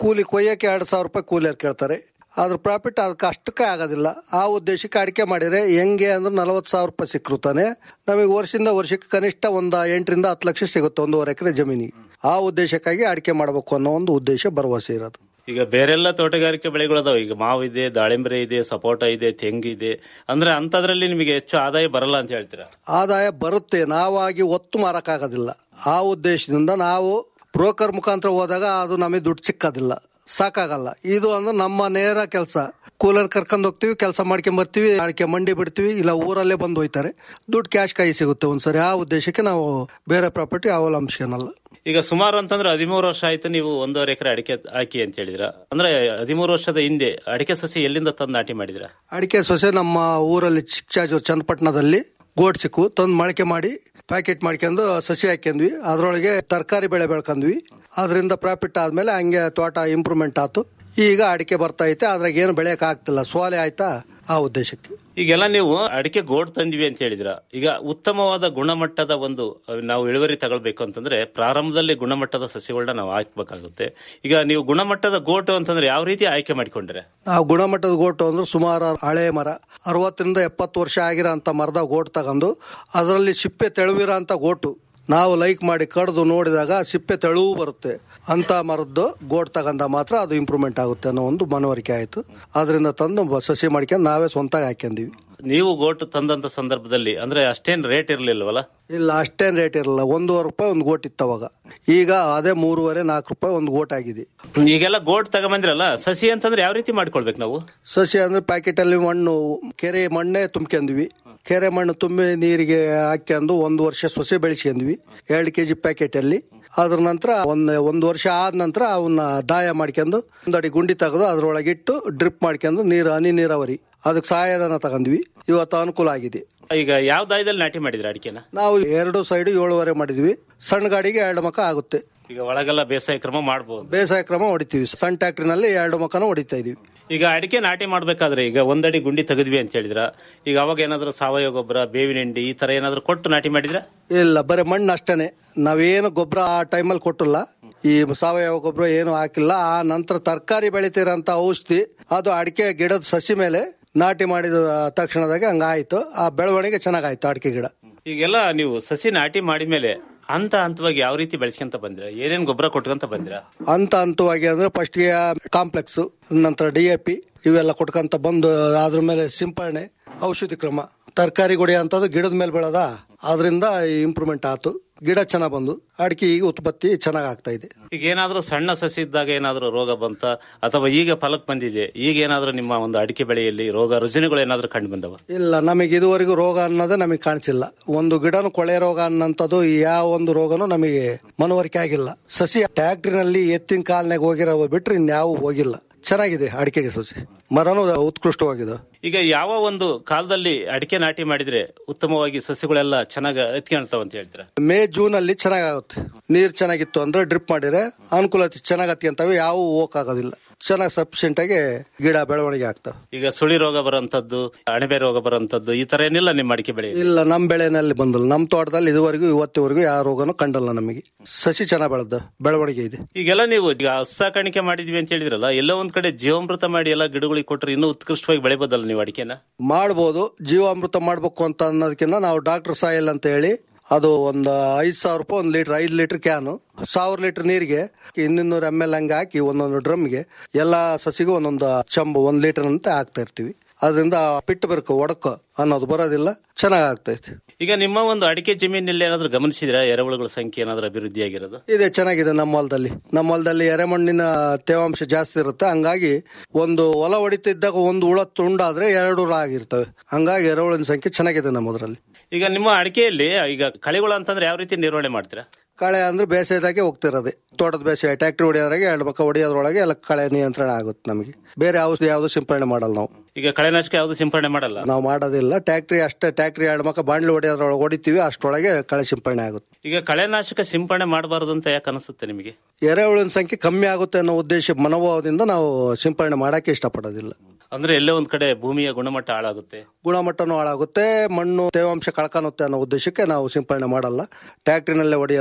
[SPEAKER 1] ಕೂಲಿ ಕೊಯ್ಯಕ್ಕೆ ಎರಡು ಸಾವಿರ ರೂಪಾಯಿ ಕೂಲಿಯರ್ ಕೇಳ್ತಾರೆ ಅದ್ರ ಪ್ರಾಫಿಟ್ ಅದಕ್ಕೆ ಅಷ್ಟಕ್ಕೆ ಆಗೋದಿಲ್ಲ ಆ ಉದ್ದೇಶಕ್ಕೆ ಅಡಿಕೆ ಮಾಡಿದರೆ ಹೆಂಗೆ ಅಂದ್ರೆ ನಲವತ್ತು ಸಾವಿರ ರೂಪಾಯಿ ಸಿಕ್ಕರುತ್ತಾನೆ ನಮಗೆ ವರ್ಷದಿಂದ ವರ್ಷಕ್ಕೆ ಕನಿಷ್ಠ ಒಂದು ಎಂಟರಿಂದ ಹತ್ತು ಲಕ್ಷ ಸಿಗುತ್ತೆ ಒಂದೂವರೆ ಎಕರೆ ಜಮೀನಿಗೆ ಆ ಉದ್ದೇಶಕ್ಕಾಗಿ ಅಡಿಕೆ ಮಾಡಬೇಕು ಅನ್ನೋ ಒಂದು ಉದ್ದೇಶ ಭರವಸೆ ಇರೋದು
[SPEAKER 22] ಈಗ ಬೇರೆಲ್ಲ ತೋಟಗಾರಿಕೆ ಬೆಳೆಗಳದಾವ ಈಗ ಮಾವು ಇದೆ ದಾಳಿಂಬರೆ ಇದೆ ಸಪೋಟ ಇದೆ ತೆಂಗು ಇದೆ ಅಂದ್ರೆ ಅಂತದ್ರಲ್ಲಿ ನಿಮಗೆ ಹೆಚ್ಚು ಆದಾಯ ಬರಲ್ಲ ಅಂತ ಹೇಳ್ತೀರಾ
[SPEAKER 1] ಆದಾಯ ಬರುತ್ತೆ ನಾವಾಗಿ ಒತ್ತು ಮಾರಕ್ಕಾಗೋದಿಲ್ಲ ಆ ಉದ್ದೇಶದಿಂದ ನಾವು ಬ್ರೋಕರ್ ಮುಖಾಂತರ ಹೋದಾಗ ಅದು ನಮಗೆ ದುಡ್ಡು ಸಿಕ್ಕೋದಿಲ್ಲ ಸಾಕಾಗಲ್ಲ ಇದು ಅಂದ್ರೆ ನಮ್ಮ ನೇರ ಕೆಲಸ ಕೂಲರ್ ಕರ್ಕೊಂಡು ಹೋಗ್ತೀವಿ ಕೆಲಸ ಮಾಡ್ಕೊಂಡ್ ಬರ್ತೀವಿ ಅಡಿಕೆ ಮಂಡಿ ಬಿಡ್ತೀವಿ ಇಲ್ಲ ಊರಲ್ಲೇ ಬಂದು ಹೋಯ್ತಾರೆ ದುಡ್ಡು ಕ್ಯಾಶ್ ಕೈ ಸಿಗುತ್ತೆ ಒಂದ್ಸರಿ ಆ ಉದ್ದೇಶಕ್ಕೆ ನಾವು ಬೇರೆ ಪ್ರಾಪರ್ಟಿ ಅವಲಂಬಿಸ್ಕೊನಲ್ಲ
[SPEAKER 22] ಈಗ ಸುಮಾರು ಅಂತಂದ್ರೆ ಹದಿಮೂರು ವರ್ಷ ಆಯ್ತು ನೀವು ಒಂದೂವರೆ ಎಕರೆ ಅಡಿಕೆ ಹಾಕಿ ಅಂತ ಹೇಳಿದ್ರ ಅಂದ್ರೆ ಹದಿಮೂರು ವರ್ಷದ ಹಿಂದೆ ಅಡಿಕೆ ಸಸಿ ಎಲ್ಲಿಂದ ತಂದು ನಾಟಿ ಮಾಡಿದ್ರ
[SPEAKER 1] ಅಡಿಕೆ ಸೊಸೆ ನಮ್ಮ ಊರಲ್ಲಿ ಚಿಕ್ಕಚಾಜೂರು ಚನ್ನಪಟ್ಟಣದಲ್ಲಿ ಗೋಡ್ ಸಿಕ್ಕು ತಂದು ಮೊಳಕೆ ಮಾಡಿ ಪ್ಯಾಕೆಟ್ ಮಾಡ್ಕೊಂಡು ಸಸಿ ಹಾಕ್ಯಂದ್ವಿ ಅದರೊಳಗೆ ತರಕಾರಿ ಬೆಳೆ ಬೆಳ್ಕೊಂಡ್ವಿ ಅದರಿಂದ ಪ್ರಾಫಿಟ್ ಆದ್ಮೇಲೆ ಹಂಗೆ ತೋಟ ಇಂಪ್ರೂವ್ಮೆಂಟ್ ಆಯ್ತು ಈಗ ಅಡಿಕೆ ಬರ್ತಾ ಐತೆ ಅದ್ರಾಗ ಏನು ಬೆಳೆಯಕ್ ಆಗ್ತಿಲ್ಲ ಸೋಲೆ ಆಯ್ತಾ ಆ ಉದ್ದೇಶಕ್ಕೆ
[SPEAKER 22] ಈಗೆಲ್ಲ ನೀವು ಅಡಿಕೆ ಗೋಡ್ ತಂದ್ವಿ ಅಂತ ಹೇಳಿದ್ರ ಈಗ ಉತ್ತಮವಾದ ಗುಣಮಟ್ಟದ ಒಂದು ಅಹ್, ನಾವು ಇಳುವರಿ ತಗೊಳ್ಬೇಕು ಅಂತಂದ್ರೆ ಪ್ರಾರಂಭದಲ್ಲಿ ಗುಣಮಟ್ಟದ ಸಸಿಗಳನ್ನ ನಾವು ಹಾಕ್ಬೇಕಾಗುತ್ತೆ ಈಗ ನೀವು ಗುಣಮಟ್ಟದ ಗೋಟು ಅಂತಂದ್ರೆ ಯಾವ ರೀತಿ ಆಯ್ಕೆ ಮಾಡಿಕೊಂಡ್ರೆ
[SPEAKER 1] ನಾವು ಗುಣಮಟ್ಟದ ಗೋಟು ಅಂದ್ರೆ ಸುಮಾರು ಹಳೆ ಮರ ಅರವತ್ತರಿಂದ ಎಪ್ಪತ್ತು ವರ್ಷ ಆಗಿರೋ ಅಂತ ಮರದ ಗೋಟು ತಗೊಂಡು ಅದರಲ್ಲಿ ಸಿಪ್ಪೆ ತೆಳುವಿರೋ ಅಂತ ಗೋಟು ನಾವು ಲೈಕ್ ಮಾಡಿ ಕಡ್ದು ನೋಡಿದಾಗ ಸಿಪ್ಪೆ ತೆಳುವು ಬರುತ್ತೆ ಅಂತ ಮರದ್ದು ಗೋಟ್ ತಗೊಂಡ ಮಾತ್ರ ಅದು ಇಂಪ್ರೂವ್ಮೆಂಟ್ ಆಗುತ್ತೆ ಅನ್ನೋ ಒಂದು ಮನವರಿಕೆ ಆಯಿತು ಅದರಿಂದ ತಂದು ಬ- ಸಸಿ ಮಾಡ್ಕೊಂಡು ನಾವೇ ಸ್ವಂತ ಹಾಕ್ಯಂದೀವಿ
[SPEAKER 22] ನೀವು ಗೋಟು ತಂದಂತ ಸಂದರ್ಭದಲ್ಲಿ ಅಂದ್ರೆ ಅಷ್ಟೇನ್ ರೇಟ್ ಇರ್ಲಿಲ್ವಲ್ಲ
[SPEAKER 1] ಇಲ್ಲ ಅಷ್ಟೇನು ರೇಟ್ ಇರಲ್ಲ ಒಂದೂವರೆ ರೂಪಾಯಿ ಒಂದು ಗೋಟ್ ಇತ್ತು ಅವಾಗ ಈಗ ಅದೇ ಮೂರುವರೆ ನಾಲ್ಕು ರೂಪಾಯಿ ಒಂದು ಗೋಟ್ ಆಗಿದೆ
[SPEAKER 22] ಈಗೆಲ್ಲ ಗೋಟ್ ತಗೊಂಬಂದ್ರಲ್ಲ ಸಸಿ ಅಂತಂದ್ರೆ ಯಾವ ರೀತಿ ಮಾಡ್ಕೊಳ್ಬೇಕು ನಾವು
[SPEAKER 1] ಸಸಿ ಅಂದ್ರೆ ಪ್ಯಾಕೆಟ್ ಅಲ್ಲಿ ಮಣ್ಣು ಕೆರೆ ಮಣ್ಣೆ ತುಂಬ್ಕೊಂಡ್ವಿ ಕೆರೆ ಮಣ್ಣು ತುಂಬಿ ನೀರಿಗೆ ಹಾಕ್ಯಂದು ಒಂದು ವರ್ಷ ಸೊಸೆ ಬೆಳೆಸ್ಕೊಂಡ್ವಿ ಎರಡು ಕೆಜಿ ಪ್ಯಾಕೆಟ್ ಅಲ್ಲಿ ಅದ್ರ ನಂತರ ಒಂದ್ ಒಂದು ವರ್ಷ ಆದ ನಂತರ ಅವನ್ನ ದಾಯ ಮಾಡ್ಕೊಂಡು ಒಂದಡಿ ಗುಂಡಿ ತೆಗೆದು ಅದ್ರೊಳಗಿಟ್ಟು ಡ್ರಿಪ್ ಮಾಡ್ಕೊಂಡು ನೀರು ಹನಿ ನೀರಾವರಿ ಅದಕ್ಕೆ ಸಹಾಯಧನ ತಗೊಂಡ್ವಿ ಇವತ್ತು ಅನುಕೂಲ ಆಗಿದೆ
[SPEAKER 22] ಈಗ ಯಾವ ದಾಯದಲ್ಲಿ ನಾಟಿ ಮಾಡಿದ್ರ ಅಡಿಕೆನ
[SPEAKER 1] ನಾವು ಎರಡು ಸೈಡ್ ಏಳುವರೆ ಮಾಡಿದ್ವಿ ಸಣ್ಣ ಗಾಡಿಗೆ ಎರಡು ಮಕ ಆಗುತ್ತೆ
[SPEAKER 22] ಈಗ ಒಳಗೆಲ್ಲ ಬೇಸಾಯ ಕ್ರಮ ಮಾಡಬಹುದು
[SPEAKER 1] ಬೇಸಾಯ ಕ್ರಮ ಹೊಡಿತೀವಿ ಸಣ್ಣ ಟ್ಯಾಕ್ಟ್ರಿನಲ್ಲಿ ಎರಡು ಮಕನ ಹೊಡಿತಾ ಇದೀವಿ
[SPEAKER 22] ಈಗ ಅಡಿಕೆ ನಾಟಿ ಮಾಡ್ಬೇಕಾದ್ರೆ ಈಗ ಒಂದಡಿ ಗುಂಡಿ ತೆಗೆದ್ವಿ ಅಂತ ಹೇಳಿದ್ರ ಈಗ ಅವಾಗ ಏನಾದ್ರು ಸಾವಯವ ಗೊಬ್ಬರ ಬೇವಿನ ಹಿಂಡಿ ಈ ತರ ಏನಾದ್ರು ಕೊಟ್ಟು ನಾಟಿ ಮಾಡಿದ್ರ
[SPEAKER 1] ಇಲ್ಲ ಬರೀ ಮಣ್ಣು ಅಷ್ಟೇನೆ ನಾವೇನು ಗೊಬ್ಬರ ಆ ಟೈಮಲ್ಲಿ ಕೊಟ್ಟಿಲ್ಲ ಈ ಸಾವಯವ ಗೊಬ್ಬರ ಏನು ಹಾಕಿಲ್ಲ ಆ ನಂತರ ತರಕಾರಿ ಬೆಳಿತಿರೋಂಥ ಔಷಧಿ ಅದು ಅಡಿಕೆ ಗಿಡದ ಸಸಿ ಮೇಲೆ ನಾಟಿ ಮಾಡಿದ ತಕ್ಷಣದಾಗ ಹಂಗಾಯ್ತು ಆ ಬೆಳವಣಿಗೆ ಚೆನ್ನಾಗಾಯ್ತು ಅಡಿಕೆ ಗಿಡ
[SPEAKER 22] ಈಗೆಲ್ಲ ನೀವು ಸಸಿ ನಾಟಿ ಮಾಡಿದ್ಮೇಲೆ ಹಂತ ಹಂತವಾಗಿ ಯಾವ ರೀತಿ ಬೆಳೆಸ್ಕೊಂತ ಬಂದಿರ ಏನೇನ್ ಗೊಬ್ಬರ ಕೊಟ್ಕೊಂತ ಬಂದಿರ
[SPEAKER 1] ಹಂತ ಹಂತವಾಗಿ ಅಂದ್ರೆ ಫಸ್ಟ್ಗೆ ಕಾಂಪ್ಲೆಕ್ಸ್ ನಂತರ ಡಿ ಎ ಪಿ ಇವೆಲ್ಲ ಕೊಟ್ಕೊಂತ ಬಂದು ಅದ್ರ ಮೇಲೆ ಸಿಂಪರಣೆ ಔಷಧಿ ಕ್ರಮ ತರಕಾರಿ ಗುಡಿ ಅಂತದ್ದು ಗಿಡದ ಮೇಲೆ ಬೆಳೆದ ಅದರಿಂದ ಇಂಪ್ರೂವ್ಮೆಂಟ್ ಆಯ್ತು ಗಿಡ ಚೆನ್ನಾಗ್ ಬಂದು ಅಡಿಕೆ ಈಗ ಉತ್ಪತ್ತಿ ಚೆನ್ನಾಗ್ ಆಗ್ತಾ ಇದೆ
[SPEAKER 22] ಈಗ ಏನಾದ್ರೂ ಸಣ್ಣ ಸಸಿ ಇದ್ದಾಗ ಏನಾದ್ರೂ ರೋಗ ಬಂತ ಅಥವಾ ಈಗ ಫಲಕ್ ಬಂದಿದೆ ಈಗ ಏನಾದ್ರೂ ನಿಮ್ಮ ಒಂದು ಅಡಿಕೆ ಬೆಳೆಯಲ್ಲಿ ರೋಗ ರುಜಿನಗಳು ಏನಾದ್ರೂ ಕಂಡು ಬಂದವ
[SPEAKER 1] ಇಲ್ಲ ನಮಗೆ ಇದುವರೆಗೂ ರೋಗ ಅನ್ನೋದೇ ನಮಗೆ ಕಾಣಿಸಿಲ್ಲ ಒಂದು ಗಿಡನು ಕೊಳೆ ರೋಗ ಅನ್ನೋಂಥದ್ದು ಯಾವ ಒಂದು ರೋಗನೂ ನಮಗೆ ಮನವರಿಕೆ ಆಗಿಲ್ಲ ಸಸಿ ಟ್ಯಾಕ್ಟ್ರಿನಲ್ಲಿ ಎತ್ತಿನ ಕಾಲ್ನಾಗ ಹೋಗಿರೋ ಬಿಟ್ರೆ ಇನ್ಯಾವು ಹೋಗಿಲ್ಲ ಚೆನ್ನಾಗಿದೆ ಅಡಿಕೆಗೆ ಸಸಿ ಮರನೂ ಉತ್ಕೃಷ್ಟವಾಗಿದೆ
[SPEAKER 22] ಈಗ ಯಾವ ಒಂದು ಕಾಲದಲ್ಲಿ ಅಡಿಕೆ ನಾಟಿ ಮಾಡಿದ್ರೆ ಉತ್ತಮವಾಗಿ ಸಸಿಗಳೆಲ್ಲ ಚೆನ್ನಾಗಿ ಎತ್ಕೊಳ್ತಾವ ಅಂತ ಹೇಳ್ತೀರಾ
[SPEAKER 1] ಮೇ ಜೂನ್ ಅಲ್ಲಿ ಚೆನ್ನಾಗಾಗುತ್ತೆ ನೀರ್ ಚೆನ್ನಾಗಿತ್ತು ಅಂದ್ರೆ ಡ್ರಿಪ್ ಮಾಡಿದ್ರೆ ಅನುಕೂಲತೆ ಚೆನ್ನಾಗ್ ಹತ್ಕೊಂತವೆ ಯಾವ ಹೋಗಕ್ಕಾಗೋದಿಲ್ಲ ಚೆನ್ನಾಗಿ ಸಫಿಶಿಯಂಟ್ ಆಗಿ ಗಿಡ ಬೆಳವಣಿಗೆ ಆಗ್ತಾವ
[SPEAKER 22] ಈಗ ಸುಳಿ ರೋಗ ಬರೋಂಥದ್ದು ಅಣಬೆ ರೋಗ ಬರೋಂಥದ್ದು ಈ ತರ ಏನಿಲ್ಲ ನಿಮ್ಮ ಅಡಿಕೆ ಬೆಳೆ
[SPEAKER 1] ಇಲ್ಲ ನಮ್ ಬೆಳೆನಲ್ಲಿ ಬಂದಿಲ್ಲ ನಮ್ ತೋಟದಲ್ಲಿ ಇದುವರೆಗೂ ಇವತ್ತಿವರೆಗೂ ಯಾವ ರೋಗನೂ ಕಂಡಲ್ಲ ನಮಗೆ ಸಸಿ ಚೆನ್ನಾಗ್ ಬೆಳೆದ ಬೆಳವಣಿಗೆ ಇದೆ
[SPEAKER 22] ಈಗೆಲ್ಲ ನೀವು ಈಗ ಹಸು ಸಾಕಾಣಿಕೆ ಮಾಡಿದ್ವಿ ಅಂತ ಹೇಳಿದ್ರಲ್ಲ ಎಲ್ಲೋ ಒಂದ್ ಕಡೆ ಜೀವಾಮೃತ ಮಾಡಿ ಎಲ್ಲ ಗಿಡಗಳಿಗೆ ಕೊಟ್ರೆ ಇನ್ನೂ ಉತ್ಕೃಷ್ಟವಾಗಿ ಬೆಳೆಬೋದಲ್ಲ ನೀವು ಅಡಿಕೆನ
[SPEAKER 1] ಮಾಡ್ಬೋದು ಜೀವಾಮೃತ ಮಾಡ್ಬೇಕು ಅಂತ ಅನ್ನೋದಕ್ಕಿಂತ ನಾವು ಡಾಕ್ಟರ್ ಸಾಯಿಲ್ ಅಂತ ಹೇಳಿ ಅದು ಒಂದು ಐದು ಸಾವಿರ ರೂಪಾಯಿ ಒಂದು ಲೀಟರ್ ಐದು ಲೀಟರ್ ಕ್ಯಾನು ಸಾವಿರ ಲೀಟರ್ ನೀರಿಗೆ ಇನ್ನೂರು ಎಮ್ ಎಲ್ ಹಂಗೆ ಹಾಕಿ ಒಂದೊಂದು ಡ್ರಮ್ಗೆ ಎಲ್ಲ ಸಸಿಗೂ ಒಂದೊಂದು ಚಂಬು ಒಂದು ಲೀಟರ್ ಅಂತ ಹಾಕ್ತಾ ಇರ್ತೀವಿ ಅದರಿಂದ ಪಿಟ್ಟು ಬರಕು ಒಡಕ ಅನ್ನೋದು ಬರೋದಿಲ್ಲ ಚೆನ್ನಾಗ್ ಆಗ್ತೈತಿ
[SPEAKER 22] ಈಗ ನಿಮ್ಮ ಒಂದು ಅಡಿಕೆ ಜಮೀನಲ್ಲಿ ಏನಾದ್ರೂ ಗಮನಿಸಿದ್ರ ಎರೆಹುಳುಗಳ ಸಂಖ್ಯೆ ಏನಾದ್ರೂ ಅಭಿವೃದ್ಧಿ ಆಗಿರೋದು
[SPEAKER 1] ಇದೆ ಚೆನ್ನಾಗಿದೆ ನಮ್ಮ ಹೊಲದಲ್ಲಿ ನಮ್ಮ ಹೊಲದಲ್ಲಿ ಎರೆಮಣ್ಣಿನ ತೇವಾಂಶ ಜಾಸ್ತಿ ಇರುತ್ತೆ ಹಂಗಾಗಿ ಒಂದು ಹೊಲ ಹೊಡಿತಿದ್ದಾಗ ಒಂದು ಹುಳ ತುಂಡಾದ್ರೆ ಎರಡು ಹುಳ ಆಗಿರ್ತವೆ ಹಂಗಾಗಿ ಎರೆಹುಳಿನ ಸಂಖ್ಯೆ ಚೆನ್ನಾಗಿದೆ ನಮ್ಮದ್ರಲ್ಲಿ
[SPEAKER 22] ಈಗ ನಿಮ್ಮ ಅಡಿಕೆಯಲ್ಲಿ ಈಗ ಕಳೆಗಳು ಅಂತಂದ್ರೆ ಯಾವ ರೀತಿ ನಿರ್ವಹಣೆ ಮಾಡ್ತೀರಾ
[SPEAKER 1] ಕಳೆ ಅಂದ್ರೆ ಬೇಸಾಯದಾಗೆ ಹೋಗ್ತಿರೋದೆ ತೋಟದ ಬೇಸಾಯ ಟ್ಯಾಕ್ಟ್ರಿ ಹೊಡಿಯೋದ್ರಾಗೆ ಎರಡು ಮಕ್ಕ ಹೊಡಿಯೋದ್ರೊಳಗೆ ಎಲ್ಲ ಕಳೆ ನಿಯಂತ್ರಣ ಆಗುತ್ತೆ ನಮಗೆ ಬೇರೆ ಔಷಧಿ ಯಾವುದು ಸಿಂಪರಣೆ ಮಾಡಲ್ಲ ನಾವು
[SPEAKER 22] ಈಗ ಕಳೆನಾಶಕ ಯಾವ್ದು ಸಿಂಪರಣೆ ಮಾಡಲ್ಲ
[SPEAKER 1] ನಾವು ಮಾಡೋದಿಲ್ಲ ಟ್ಯಾಕ್ಟ್ರಿ ಅಷ್ಟೇ ಟ್ಯಾಕ್ಟ್ರಿ ಎರಡು ಮಕ್ಕ ಬಾಂಡ್ಲಿ ಹೊಡಿಯೋದ್ರೊಳಗೆ ಹೊಡಿತೀವಿ ಅಷ್ಟರೊಳಗೆ ಕಳೆ ಸಿಂಪರಣೆ ಆಗುತ್ತೆ
[SPEAKER 22] ಈಗ ಕಳೆನಾಶಕ ಸಿಂಪರಣೆ ಮಾಡಬಾರದು ಅಂತ ಯಾಕೆ ಅನಿಸುತ್ತೆ ನಿಮಗೆ
[SPEAKER 1] ಎರೆಹುಳಿನ ಸಂಖ್ಯೆ ಕಮ್ಮಿ ಆಗುತ್ತೆ ಅನ್ನೋ ಉದ್ದೇಶ ಮನೋಭಾವದಿಂದ ನಾವು ಸಿಂಪರಣೆ ಮಾಡಕ್ಕೆ ಇಷ್ಟಪಡೋದಿಲ್ಲ
[SPEAKER 22] ಅಂದ್ರೆ ಎಲ್ಲೋ ಒಂದ್ ಕಡೆ ಭೂಮಿಯ ಗುಣಮಟ್ಟ ಹಾಳಾಗುತ್ತೆ
[SPEAKER 1] ಗುಣಮಟ್ಟನೂ ಹಾಳಾಗುತ್ತೆ ಮಣ್ಣು ತೇವಾಂಶ ಕಳ್ಕೊಳುತ್ತೆ ಅನ್ನೋ ಉದ್ದೇಶಕ್ಕೆ ನಾವು ಸಿಂಪರಣೆ ಮಾಡಲ್ಲ ಟ್ಯಾಕ್ಟ್ರಿನಲ್ಲೇ ಹೊಡೆಯೋದು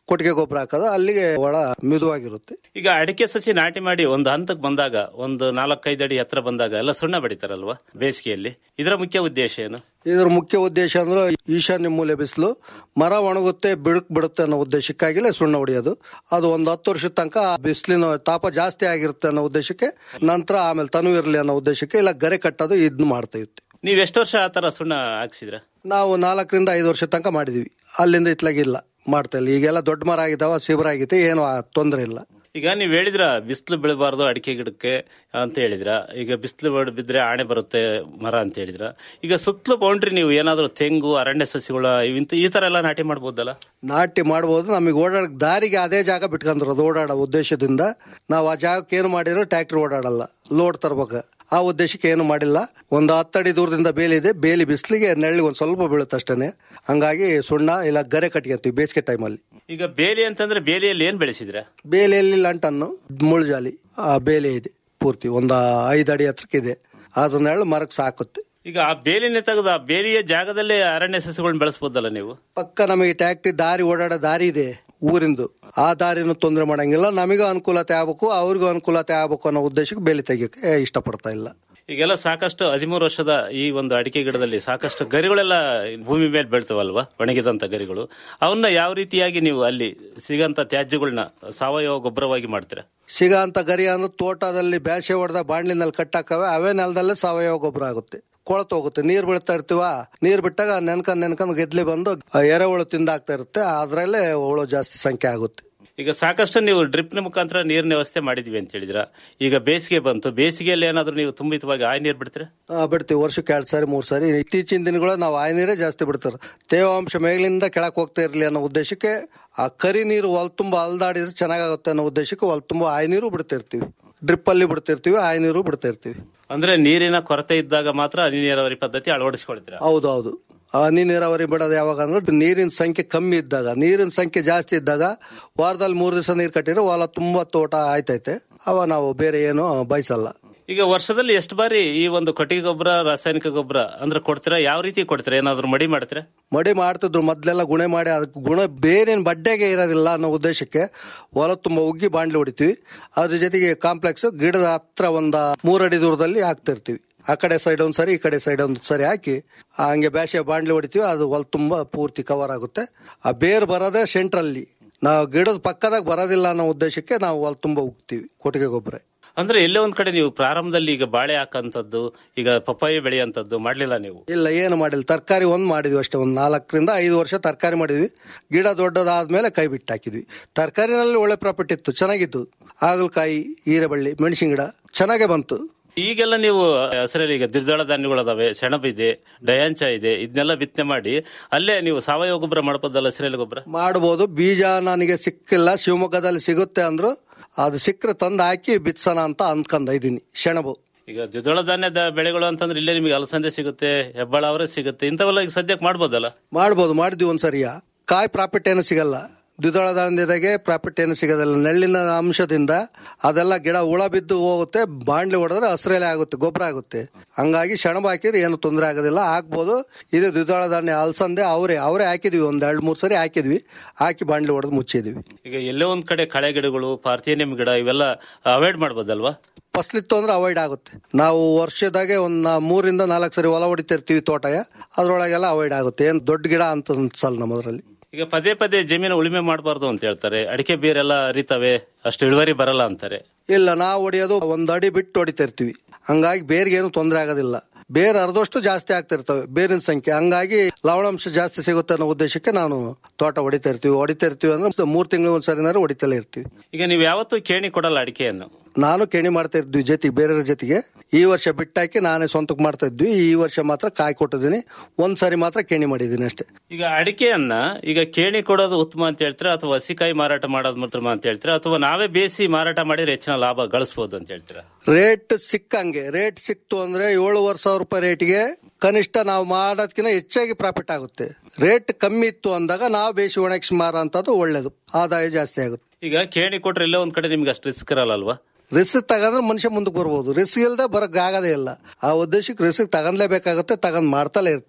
[SPEAKER 1] ಕೊಟ್ಟಿಗೆ ಗೊಬ್ಬರ ಹಾಕೋದು ಅಲ್ಲಿಗೆ ಒಳ ಮಿದುವಾಗಿರುತ್ತೆ
[SPEAKER 22] ಈಗ ಅಡಿಕೆ ಸಸಿ ನಾಟಿ ಮಾಡಿ ಒಂದು ಹಂತಕ್ಕೆ ಬಂದಾಗ ಒಂದು ನಾಲ್ಕೈದು ಅಡಿ ಹತ್ರ ಬಂದಾಗ ಎಲ್ಲ ಸುಣ್ಣ ಬಡಿತಾರಲ್ವಾ ಬೇಸಿಗೆಯಲ್ಲಿ ಇದರ ಮುಖ್ಯ ಉದ್ದೇಶ ಏನು
[SPEAKER 1] ಇದರ ಮುಖ್ಯ ಉದ್ದೇಶ ಅಂದ್ರೆ ಈಶಾನ್ಯ ಮೂಲೆ ಬಿಸಿಲು ಮರ ಒಣಗುತ್ತೆ ಬಿಡುಕ್ ಬಿಡುತ್ತೆ ಅನ್ನೋ ಉದ್ದೇಶಕ್ಕಾಗಿಲೇ ಸುಣ್ಣ ಹೊಡೆಯೋದು ಅದು ಒಂದು ಹತ್ತು ವರ್ಷದ ತನಕ ಆ ಬಿಸಿಲಿನ ತಾಪ ಜಾಸ್ತಿ ಆಗಿರುತ್ತೆ ಅನ್ನೋ ಉದ್ದೇಶಕ್ಕೆ ನಂತರ ಆಮೇಲೆ ತನು ಇರಲಿ ಅನ್ನೋ ಉದ್ದೇಶಕ್ಕೆ ಇಲ್ಲ ಗರೆ ಕಟ್ಟೋದು ಇದನ್ನ ಮಾಡ್ತಾ ಇತ್ತು
[SPEAKER 22] ನೀವು ಎಷ್ಟು ವರ್ಷ ಆ ತರ ಸುಣ್ಣ ಹಾಕ್ಸಿದ್ರ
[SPEAKER 1] ನಾವು ನಾಲ್ಕರಿಂದ ಐದು ವರ್ಷ ತನಕ ಮಾಡಿದ್ವಿ ಅಲ್ಲಿಂದ ಇತ್ಲಾಗಿಲ್ಲ ಮಾಡ್ತಾ ಇಲ್ಲ ಈಗೆಲ್ಲ ದೊಡ್ಡ ಮರ ಆಗಿದಾವ ಶಿಬಿರ ಆಗೈತೆ ಏನು ತೊಂದರೆ ಇಲ್ಲ
[SPEAKER 22] ಈಗ ನೀವು ಹೇಳಿದ್ರ ಬಿಸಿಲು ಬೀಳಬಾರ್ದು ಅಡಿಕೆ ಗಿಡಕ್ಕೆ ಅಂತ ಹೇಳಿದ್ರ ಈಗ ಬಿಸಿಲು ಬಿದ್ರೆ ಆಣೆ ಬರುತ್ತೆ ಮರ ಅಂತ ಹೇಳಿದ್ರ ಈಗ ಸುತ್ತಲೂ ಬೌಂಡ್ರಿ ನೀವು ಏನಾದ್ರು ತೆಂಗು ಅರಣ್ಯ ಸಸಿಗಳ ಇಂತ ಈ ತರ ಎಲ್ಲ ನಾಟಿ ಮಾಡ್ಬೋದಲ್ಲ
[SPEAKER 1] ನಾಟ್ಯ ಮಾಡ್ಬೋದು ನಮಗೆ ಓಡಾಡಕ್ ದಾರಿಗೆ ಅದೇ ಜಾಗ ಬಿಟ್ಕೊಂಡ್ರದು ಓಡಾಡೋ ಉದ್ದೇಶದಿಂದ ನಾವು ಆ ಜಾಗಕ್ಕೆ ಏನು ಮಾಡಿರೋ ಟ್ರ್ಯಾಕ್ಟರ್ ಓಡಾಡಲ್ಲ ಲೋಡ್ ತರ್ಬೇಕು ಆ ಉದ್ದೇಶಕ್ಕೆ ಏನು ಮಾಡಿಲ್ಲ ಒಂದು ಹತ್ತಡಿ ದೂರದಿಂದ ಬೇಲಿ ಇದೆ ಬೇಲಿ ಬಿಸಿಲಿಗೆ ನೆರಳಿಗೆ ಒಂದು ಸ್ವಲ್ಪ ಬೀಳುತ್ತೆ ಅಷ್ಟೇ ಹಂಗಾಗಿ ಸುಣ್ಣ ಇಲ್ಲ ಗರೆ ಕಟ್ಕೊಂತೀವಿ ಬೇಸಿಗೆ ಟೈಮಲ್ಲಿ
[SPEAKER 22] ಈಗ ಬೇಲಿ ಅಂತಂದ್ರೆ ಬೇಲಿಯಲ್ಲಿ ಏನ್ ಬೆಳೆಸಿದ್ರ
[SPEAKER 1] ಬೇಲಿಯಲ್ಲಿ ಲಂಟನ್ನು ಮುಳ್ಳುಜಾಲಿ ಆ ಬೇಲಿ ಇದೆ ಪೂರ್ತಿ ಒಂದು ಐದು ಅಡಿ ಹತ್ರಕ್ಕೆ ಇದೆ ಅದ್ರ ನೆರಳು ಮರಕ್ಕೆ ಸಾಕುತ್ತೆ
[SPEAKER 22] ಈಗ ಆ ಬೇಲಿನ ತೆಗೆದು ಆ ಬೇಲಿಯ ಜಾಗದಲ್ಲೇ ಅರಣ್ಯ ಸಸಿಗಳನ್ನ ಬೆಳೆಸಬಹುದಲ್ಲ ನೀವು
[SPEAKER 1] ಪಕ್ಕ ನಮಗೆ ಟ್ಯಾಕ್ಟ್ರಿ ದಾರಿ ಓಡಾಡೋ ದಾರಿ ಇದೆ ಊರಿಂದು ಆ ದಾರಿನೂ ತೊಂದರೆ ಮಾಡಂಗಿಲ್ಲ ನಮಗೂ ಅನುಕೂಲತೆ ಆಗ್ಬೇಕು ಅವ್ರಿಗೂ ಅನುಕೂಲತೆ ಆಗ್ಬೇಕು ಅನ್ನೋ ಉದ್ದೇಶಕ್ಕೆ ಬೇಲಿ ತೆಗಿಯೋಕೆ ಇಷ್ಟಪಡ್ತಾ ಇಲ್ಲ
[SPEAKER 22] ಈಗೆಲ್ಲ ಸಾಕಷ್ಟು ಹದಿಮೂರು ವರ್ಷದ ಈ ಒಂದು ಅಡಿಕೆ ಗಿಡದಲ್ಲಿ ಸಾಕಷ್ಟು ಗರಿಗಳೆಲ್ಲ ಭೂಮಿ ಮೇಲೆ ಬೆಳ್ತವಲ್ವಾ ಒಣಗಿದಂತ ಗರಿಗಳು ಅವನ್ನ ಯಾವ ರೀತಿಯಾಗಿ ನೀವು ಅಲ್ಲಿ ಸಿಗಂತ ತ್ಯಾಜ್ಯಗಳನ್ನ ಸಾವಯವ ಗೊಬ್ಬರವಾಗಿ ಮಾಡ್ತೀರಾ
[SPEAKER 1] ಸಿಗ ಅಂತ ಗರಿ ಅಂದ್ರೆ ತೋಟದಲ್ಲಿ ಬ್ಯಾಸೆ ಹೊಡೆದ ಬಾಣ್ಲಿನಲ್ಲಿ ಕಟ್ಟಾಕವೆ ಅವೇ ನೆಲದಲ್ಲೇ ಸಾವಯವ ಗೊಬ್ಬರ ಆಗುತ್ತೆ ಕೊಳತು ಹೋಗುತ್ತೆ ನೀರ್ ಬಿಡ್ತಾ ಇರ್ತೀವ ನೀರ್ ಬಿಟ್ಟಾಗ ನೆನ್ಕೊಂಡ್ ನೆನ್ಕೊಂಡ್ ಗೆದ್ಲಿ ಬಂದು ಆ ಎರೆಹುಳು ತಿಂದಾಗ್ತಾ ಇರುತ್ತೆ ಅದ್ರಲ್ಲೇ ಹುಳು ಜಾಸ್ತಿ ಸಂಖ್ಯೆ ಆಗುತ್ತೆ
[SPEAKER 22] ಈಗ ಸಾಕಷ್ಟು ನೀವು ಡ್ರಿಪ್ನ ಮುಖಾಂತರ ನೀರಿನ ವ್ಯವಸ್ಥೆ ಮಾಡಿದ್ವಿ ಅಂತ ಹೇಳಿದ್ರ ಈಗ ಬೇಸಿಗೆ ಬಂತು ಬೇಸಿಗೆಯಲ್ಲಿ ಏನಾದ್ರು ನೀವು ತುಂಬಿತವಾಗಿ ಆಯ್ ನೀರು ಬಿಡ್ತೀರಾ
[SPEAKER 1] ಆ, ಬಿಡ್ತೀವಿ ವರ್ಷಕ್ಕೆ ಎರಡು ಸಾರಿ ಮೂರು ಸಾರಿ ಇತ್ತೀಚಿನ ದಿನಗಳು ನಾವು ಆಯ ನೀರೇ ಜಾಸ್ತಿ ಬಿಡ್ತಾರೆ ತೇವಾಂಶ ಮೇಲಿಂದ ಕೆಳಕ್ ಹೋಗ್ತಾ ಇರಲಿ ಅನ್ನೋ ಉದ್ದೇಶಕ್ಕೆ ಆ ಕರಿ ನೀರು ಹೊಲ ತುಂಬ ಅಲ್ದಾಡಿದ್ರೆ ಚೆನ್ನಾಗಾಗುತ್ತೆ ಅನ್ನೋ ಉದ್ದೇಶಕ್ಕೆ ಹೊಲ ತುಂಬ ಆಯ ನೀರು ಬಿಡ್ತಿರ್ತೀವಿ ಡ್ರಿಪ್ ಅಲ್ಲಿ ಬಿಡ್ತಿರ್ತೀವಿ ಆಯ ನೀರು ಬಿಡ್ತಿರ್ತೀವಿ
[SPEAKER 22] ಅಂದ್ರೆ ನೀರಿನ ಕೊರತೆ ಇದ್ದಾಗ ಮಾತ್ರ ಹನಿ ನೀರಾವರಿ ಪದ್ಧತಿ ಅಳವಡಿಸಿಕೊಳ್ತೀರಾ
[SPEAKER 1] ಹೌದು ಹೌದು ಹನಿ ನೀರಾವರಿ ಬಿಡೋದು ಯಾವಾಗ ಅಂದ್ರೆ ನೀರಿನ ಸಂಖ್ಯೆ ಕಮ್ಮಿ ಇದ್ದಾಗ ನೀರಿನ ಸಂಖ್ಯೆ ಜಾಸ್ತಿ ಇದ್ದಾಗ ವಾರದಲ್ಲಿ ಮೂರು ದಿವಸ ನೀರು ಕಟ್ಟಿದ್ರೆ ಹೊಲ ತುಂಬಾ ತೋಟ ಆಯ್ತೈತೆ ಅವ ನಾವು ಬೇರೆ ಏನು ಬಯಸಲ್ಲ
[SPEAKER 22] ಈಗ ವರ್ಷದಲ್ಲಿ ಎಷ್ಟು ಬಾರಿ ಈ ಒಂದು ಕೊಟ್ಟಿಗೆ ಗೊಬ್ಬರ ರಾಸಾಯನಿಕ ಗೊಬ್ಬರ ಅಂದ್ರೆ ಕೊಡ್ತೀರಾ ಯಾವ ರೀತಿ ಕೊಡ್ತೀರಾ ಏನಾದ್ರು ಮಡಿ ಮಾಡ್ತೀರಾ
[SPEAKER 1] ಮಡಿ ಮಾಡ್ತಿದ್ರು ಮೊದ್ಲೆಲ್ಲ ಗುಣೆ ಮಾಡಿ ಅದಕ್ಕೆ ಗುಣ ಬೇರೇನು ಬಡ್ಡೆಗೆ ಇರೋದಿಲ್ಲ ಅನ್ನೋ ಉದ್ದೇಶಕ್ಕೆ ಹೊಲ ತುಂಬ ಉಗ್ಗಿ ಬಾಂಡ್ಲಿ ಹೊಡಿತೀವಿ ಅದ್ರ ಜೊತೆಗೆ ಕಾಂಪ್ಲೆಕ್ಸ್ ಗಿಡದ ಹತ್ರ ಒಂದು ಮೂರಡಿ ದೂರದಲ್ಲಿ ಹಾಕ್ತಿರ್ತೀವಿ ಆ ಕಡೆ ಸೈಡ್ ಒಂದ್ ಸರಿ ಈ ಕಡೆ ಸೈಡ್ ಒಂದ್ ಸರಿ ಹಾಕಿ ಆ ಹಂಗೆ ಬ್ಯಾಸೆ ಬಾಂಡ್ಲಿ ಹೊಡಿತೀವಿ ಅದು ಹೊಲ ತುಂಬ ಪೂರ್ತಿ ಕವರ್ ಆಗುತ್ತೆ ಆ ಬೇರ್ ಬರೋದೇ ಸೆಂಟ್ರಲ್ಲಿ ನಾವು ಗಿಡದ ಪಕ್ಕದಾಗ ಬರೋದಿಲ್ಲ ಅನ್ನೋ ಉದ್ದೇಶಕ್ಕೆ ನಾವು ಹೊಲ ತುಂಬ ಉಗ್ತೀವಿ ಕೊಟ್ಟಿಗೆ ಗೊಬ್ಬರ
[SPEAKER 22] ಅಂದ್ರೆ ಎಲ್ಲೇ ಒಂದ್ ಕಡೆ ನೀವು ಪ್ರಾರಂಭದಲ್ಲಿ ಈಗ ಬಾಳೆ ಹಾಕಂತದ್ದು ಈಗ ಪಪ್ಪಾಯಿ ಬೆಳೆಯಂತದ್ದು ಮಾಡ್ಲಿಲ್ಲ ನೀವು
[SPEAKER 1] ಇಲ್ಲ ಏನು ಮಾಡಿಲ್ಲ ತರಕಾರಿ ಒಂದು ಮಾಡಿದ್ವಿ ಅಷ್ಟೇ ಒಂದು ನಾಲ್ಕರಿಂದ ಐದು ವರ್ಷ ತರಕಾರಿ ಮಾಡಿದ್ವಿ ಗಿಡ ದೊಡ್ಡದಾದ್ಮೇಲೆ ಕೈ ಬಿಟ್ಟು ಹಾಕಿದ್ವಿ ತರಕಾರಿನಲ್ಲಿ ಒಳ್ಳೆ ಪ್ರಾಫಿಟ್ ಇತ್ತು ಚೆನ್ನಾಗಿತ್ತು ಹಾಗಲಕಾಯಿ ಹೀರೆಬಳ್ಳಿ ಮೆಣಸಿನ ಗಿಡ ಚೆನ್ನಾಗೇ ಬಂತು
[SPEAKER 22] ಈಗೆಲ್ಲ ನೀವು ಹೆಸರಲ್ಲಿ ಈಗ ದ್ವಿದಳ ಧಾನ್ಯಗಳು ಅದಾವೆ ಸೆಣಬು ಇದೆ ಡಯಾಂಚ ಇದೆ ಇದನ್ನೆಲ್ಲ ಬಿತ್ತನೆ ಮಾಡಿ ಅಲ್ಲೇ ನೀವು ಸಾವಯವ ಗೊಬ್ಬರ ಮಾಡ್ಬೋದಲ್ಲ ಹಸಿರೆಲೆ ಗೊಬ್ಬರ
[SPEAKER 1] ಮಾಡ್ಬೋದು ಬೀಜ ನನಗೆ ಸಿಕ್ಕಿಲ್ಲ ಶಿವಮೊಗ್ಗದಲ್ಲಿ ಸಿಗುತ್ತೆ ಅಂದ್ರು ಅದು ಸಿಕ್ಕರೆ ತಂದು ಹಾಕಿ ಬಿತ್ಸೋಣ ಅಂತ ಅಂದ್ಕೊಂಡ ಇದ್ದೀನಿ ಸೆಣಬು
[SPEAKER 22] ಈಗ ದ್ವಿದಳ ಧಾನ್ಯದ ಬೆಳೆಗಳು ಅಂತಂದ್ರೆ ಇಲ್ಲೇ ನಿಮಗೆ ಅಲಸಂದೆ ಸಿಗುತ್ತೆ ಹೆಬ್ಬಾಳ ಅವರೇ ಸಿಗುತ್ತೆ ಇಂಥವೆಲ್ಲ ಈಗ ಸದ್ಯಕ್ಕೆ ಮಾಡ್ಬೋದಲ್ಲ
[SPEAKER 1] ಮಾಡ್ಬೋದು ಮಾಡಿದ್ವಿ ಒಂದ್ಸರಿಯ ಕಾಯಿ ಪ್ರಾಫಿಟ್ ಏನು ಸಿಗಲ್ಲ ದ್ವಿದಳ ಧಾನ್ಯದಾಗೆ ಪ್ರಾಫಿಟ್ ಏನು ಸಿಗೋದಿಲ್ಲ ನೆಳ್ಳಿನ ಅಂಶದಿಂದ ಅದೆಲ್ಲ ಗಿಡ ಹುಳ ಬಿದ್ದು ಹೋಗುತ್ತೆ ಬಾಂಡ್ಲಿ ಹೊಡೆದ್ರೆ ಹಸಿರೆಲೆ ಆಗುತ್ತೆ ಗೊಬ್ಬರ ಆಗುತ್ತೆ ಹಂಗಾಗಿ ಸೆಣಬು ಹಾಕಿದ್ರೆ ಏನು ತೊಂದರೆ ಆಗೋದಿಲ್ಲ ಹಾಕ್ಬೋದು ಇದು ದ್ವಿದಳ ಧಾನ್ಯ ಅಲಸಂದೆ ಅವರೇ ಅವರೇ ಹಾಕಿದ್ವಿ ಒಂದ್ ಎರಡು ಮೂರು ಸರಿ ಹಾಕಿದ್ವಿ ಹಾಕಿ ಬಾಂಡ್ಲಿ ಹೊಡೆದು ಮುಚ್ಚಿದ್ವಿ
[SPEAKER 22] ಈಗ ಎಲ್ಲೋ ಒಂದ್ ಕಡೆ ಕಳೆ ಗಿಡಗಳು ಪಾರ್ಥೇನಿಯಂ ಗಿಡ ಇವೆಲ್ಲ ಅವಾಯ್ಡ್ ಮಾಡ್ಬೋದಲ್ವಾ
[SPEAKER 1] ಫಸ್ಲಿತ್ತು ಅಂದ್ರೆ ಅವಾಯ್ಡ್ ಆಗುತ್ತೆ ನಾವು ವರ್ಷದಾಗೆ ಒಂದ್ ನಾ- ಮೂರಿಂದ ನಾಲ್ಕು ಸರಿ ಹೊಲ ಹೊಡಿತಿರ್ತೀವಿ ತೋಟಯ ಅದ್ರೊಳಗೆಲ್ಲ ಅವಾಯ್ಡ್ ಆಗುತ್ತೆ ಏನ್ ದೊಡ್ಡ ಗಿಡ ಅಂತ ಅನ್ಸಲ್ಲ ನಮ್ಮದ್ರಲ್ಲಿ
[SPEAKER 22] ಈಗ ಪದೇ ಪದೇ ಜಮೀನು ಉಳುಮೆ ಮಾಡಬಾರ್ದು ಅಂತ ಹೇಳ್ತಾರೆ ಅಡಿಕೆ ಬೇರೆಲ್ಲ ಅರಿತವೆ ಅಷ್ಟು ಇಳುವರಿ ಬರಲ್ಲ ಅಂತಾರೆ
[SPEAKER 1] ಇಲ್ಲ ನಾವು ಹೊಡಿಯೋದು ಒಂದ್ ಅಡಿ ಬಿಟ್ಟು ಹೊಡಿತಿರ್ತೀವಿ ಹಂಗಾಗಿ ಬೇರ್ಗೆ ಏನು ತೊಂದರೆ ಆಗೋದಿಲ್ಲ ಬೇರ್ ಅರ್ಧಷ್ಟು ಜಾಸ್ತಿ ಆಗ್ತಿರ್ತವೆ ಬೇರಿನ ಸಂಖ್ಯೆ ಹಂಗಾಗಿ ಲವಣಾಂಶ ಜಾಸ್ತಿ ಸಿಗುತ್ತೆ ಅನ್ನೋ ಉದ್ದೇಶಕ್ಕೆ ನಾನು ತೋಟ ಹೊಡಿತಾ ಇರ್ತೀವಿ ಹೊಡಿತಾ ಇರ್ತೀವಿ ಅಂದ್ರೆ ಮೂರ್ ತಿಂಗಳು ಒಂದ್ಸರಿನಾರು ಹೊಡಿತಲೇ ಇರ್ತೀವಿ
[SPEAKER 22] ಈಗ ನೀವು ಯಾವತ್ತೂ ಕೇಣಿ ಕೊಡಲ್ಲ ಅಡಿಕೆಯನ್ನು
[SPEAKER 1] ನಾನು ಕೆಣಿ ಮಾಡ್ತಾ ಇದ್ವಿ ಜೊತೆಗೆ ಬೇರೆಯವ್ರ ಜೊತೆಗೆ ಈ ವರ್ಷ ಬಿಟ್ಟಾಕಿ ನಾನೇ ಸ್ವಂತಕ್ಕೆ ಮಾಡ್ತಾ ಇದ್ವಿ ಈ ವರ್ಷ ಮಾತ್ರ ಕಾಯಿ ಕೊಟ್ಟಿದ್ದೀನಿ ಒಂದ್ ಸಾರಿ ಮಾತ್ರ ಕೆಣಿ ಮಾಡಿದ್ದೀನಿ ಅಷ್ಟೇ
[SPEAKER 22] ಈಗ ಅಡಿಕೆಯನ್ನ ಈಗ ಕೇಣಿ ಕೊಡೋದು ಉತ್ತಮ ಅಂತ ಹೇಳ್ತೀರಾ ಅಥವಾ ಹಸಿಕಾಯಿ ಮಾರಾಟ ಮಾಡೋದು ಉತ್ತಮ ಅಂತ ಹೇಳ್ತೀರಾ ಅಥವಾ ನಾವೇ ಬೇಯಿಸಿ ಮಾರಾಟ ಮಾಡಿದ್ರೆ ಹೆಚ್ಚಿನ ಲಾಭ ಗಳಿಸಬಹುದು ಅಂತ ಹೇಳ್ತೀರಾ
[SPEAKER 1] ರೇಟ್ ಸಿಕ್ಕಂಗೆ ರೇಟ್ ಸಿಕ್ತು ಅಂದ್ರೆ ಏಳುವರೆ ಸಾವಿರ ರೂಪಾಯಿ ರೇಟ್ಗೆ ಕನಿಷ್ಠ ನಾವು ಮಾಡೋದಕ್ಕಿಂತ ಹೆಚ್ಚಾಗಿ ಪ್ರಾಫಿಟ್ ಆಗುತ್ತೆ ರೇಟ್ ಕಮ್ಮಿ ಇತ್ತು ಅಂದಾಗ ನಾವು ಬೇಯಿಸಿ ಒಣಗಿಸಿ ಮಾರೋ ಅಂತದ್ದು ಒಳ್ಳೇದು ಆದಾಯ ಜಾಸ್ತಿ ಆಗುತ್ತೆ
[SPEAKER 22] ಈಗ ಕೇಣಿ ಕೊಟ್ರೆ ಎಲ್ಲೋ ಒಂದ್ ಕಡೆ ನಿಮ್ಗೆ ಅಷ್ಟು ರಿಸ್ಕ್ ಇರಲ್ಲ ಅಲ್ವಾ
[SPEAKER 1] ರಿಸ್ಕ್ ತಗೊಂಡ್ರೆ ಮನುಷ್ಯ ಮುಂದಕ್ಕೆ ಬರ್ಬೋದು ರಿಸ್ಕ್ ಇಲ್ದೆ ಬರಕ್ ಆಗೋದೇ ಇಲ್ಲ ಆ ಉದ್ದೇಶಕ್ಕೆ ರಿಸ್ಕ್ ತಗೊಂಡ್ಲೇಬೇಕಾಗುತ್ತೆ ತಗೊಂಡ್ ಮಾಡ್ತಲೇ ಇರ್ತೀವಿ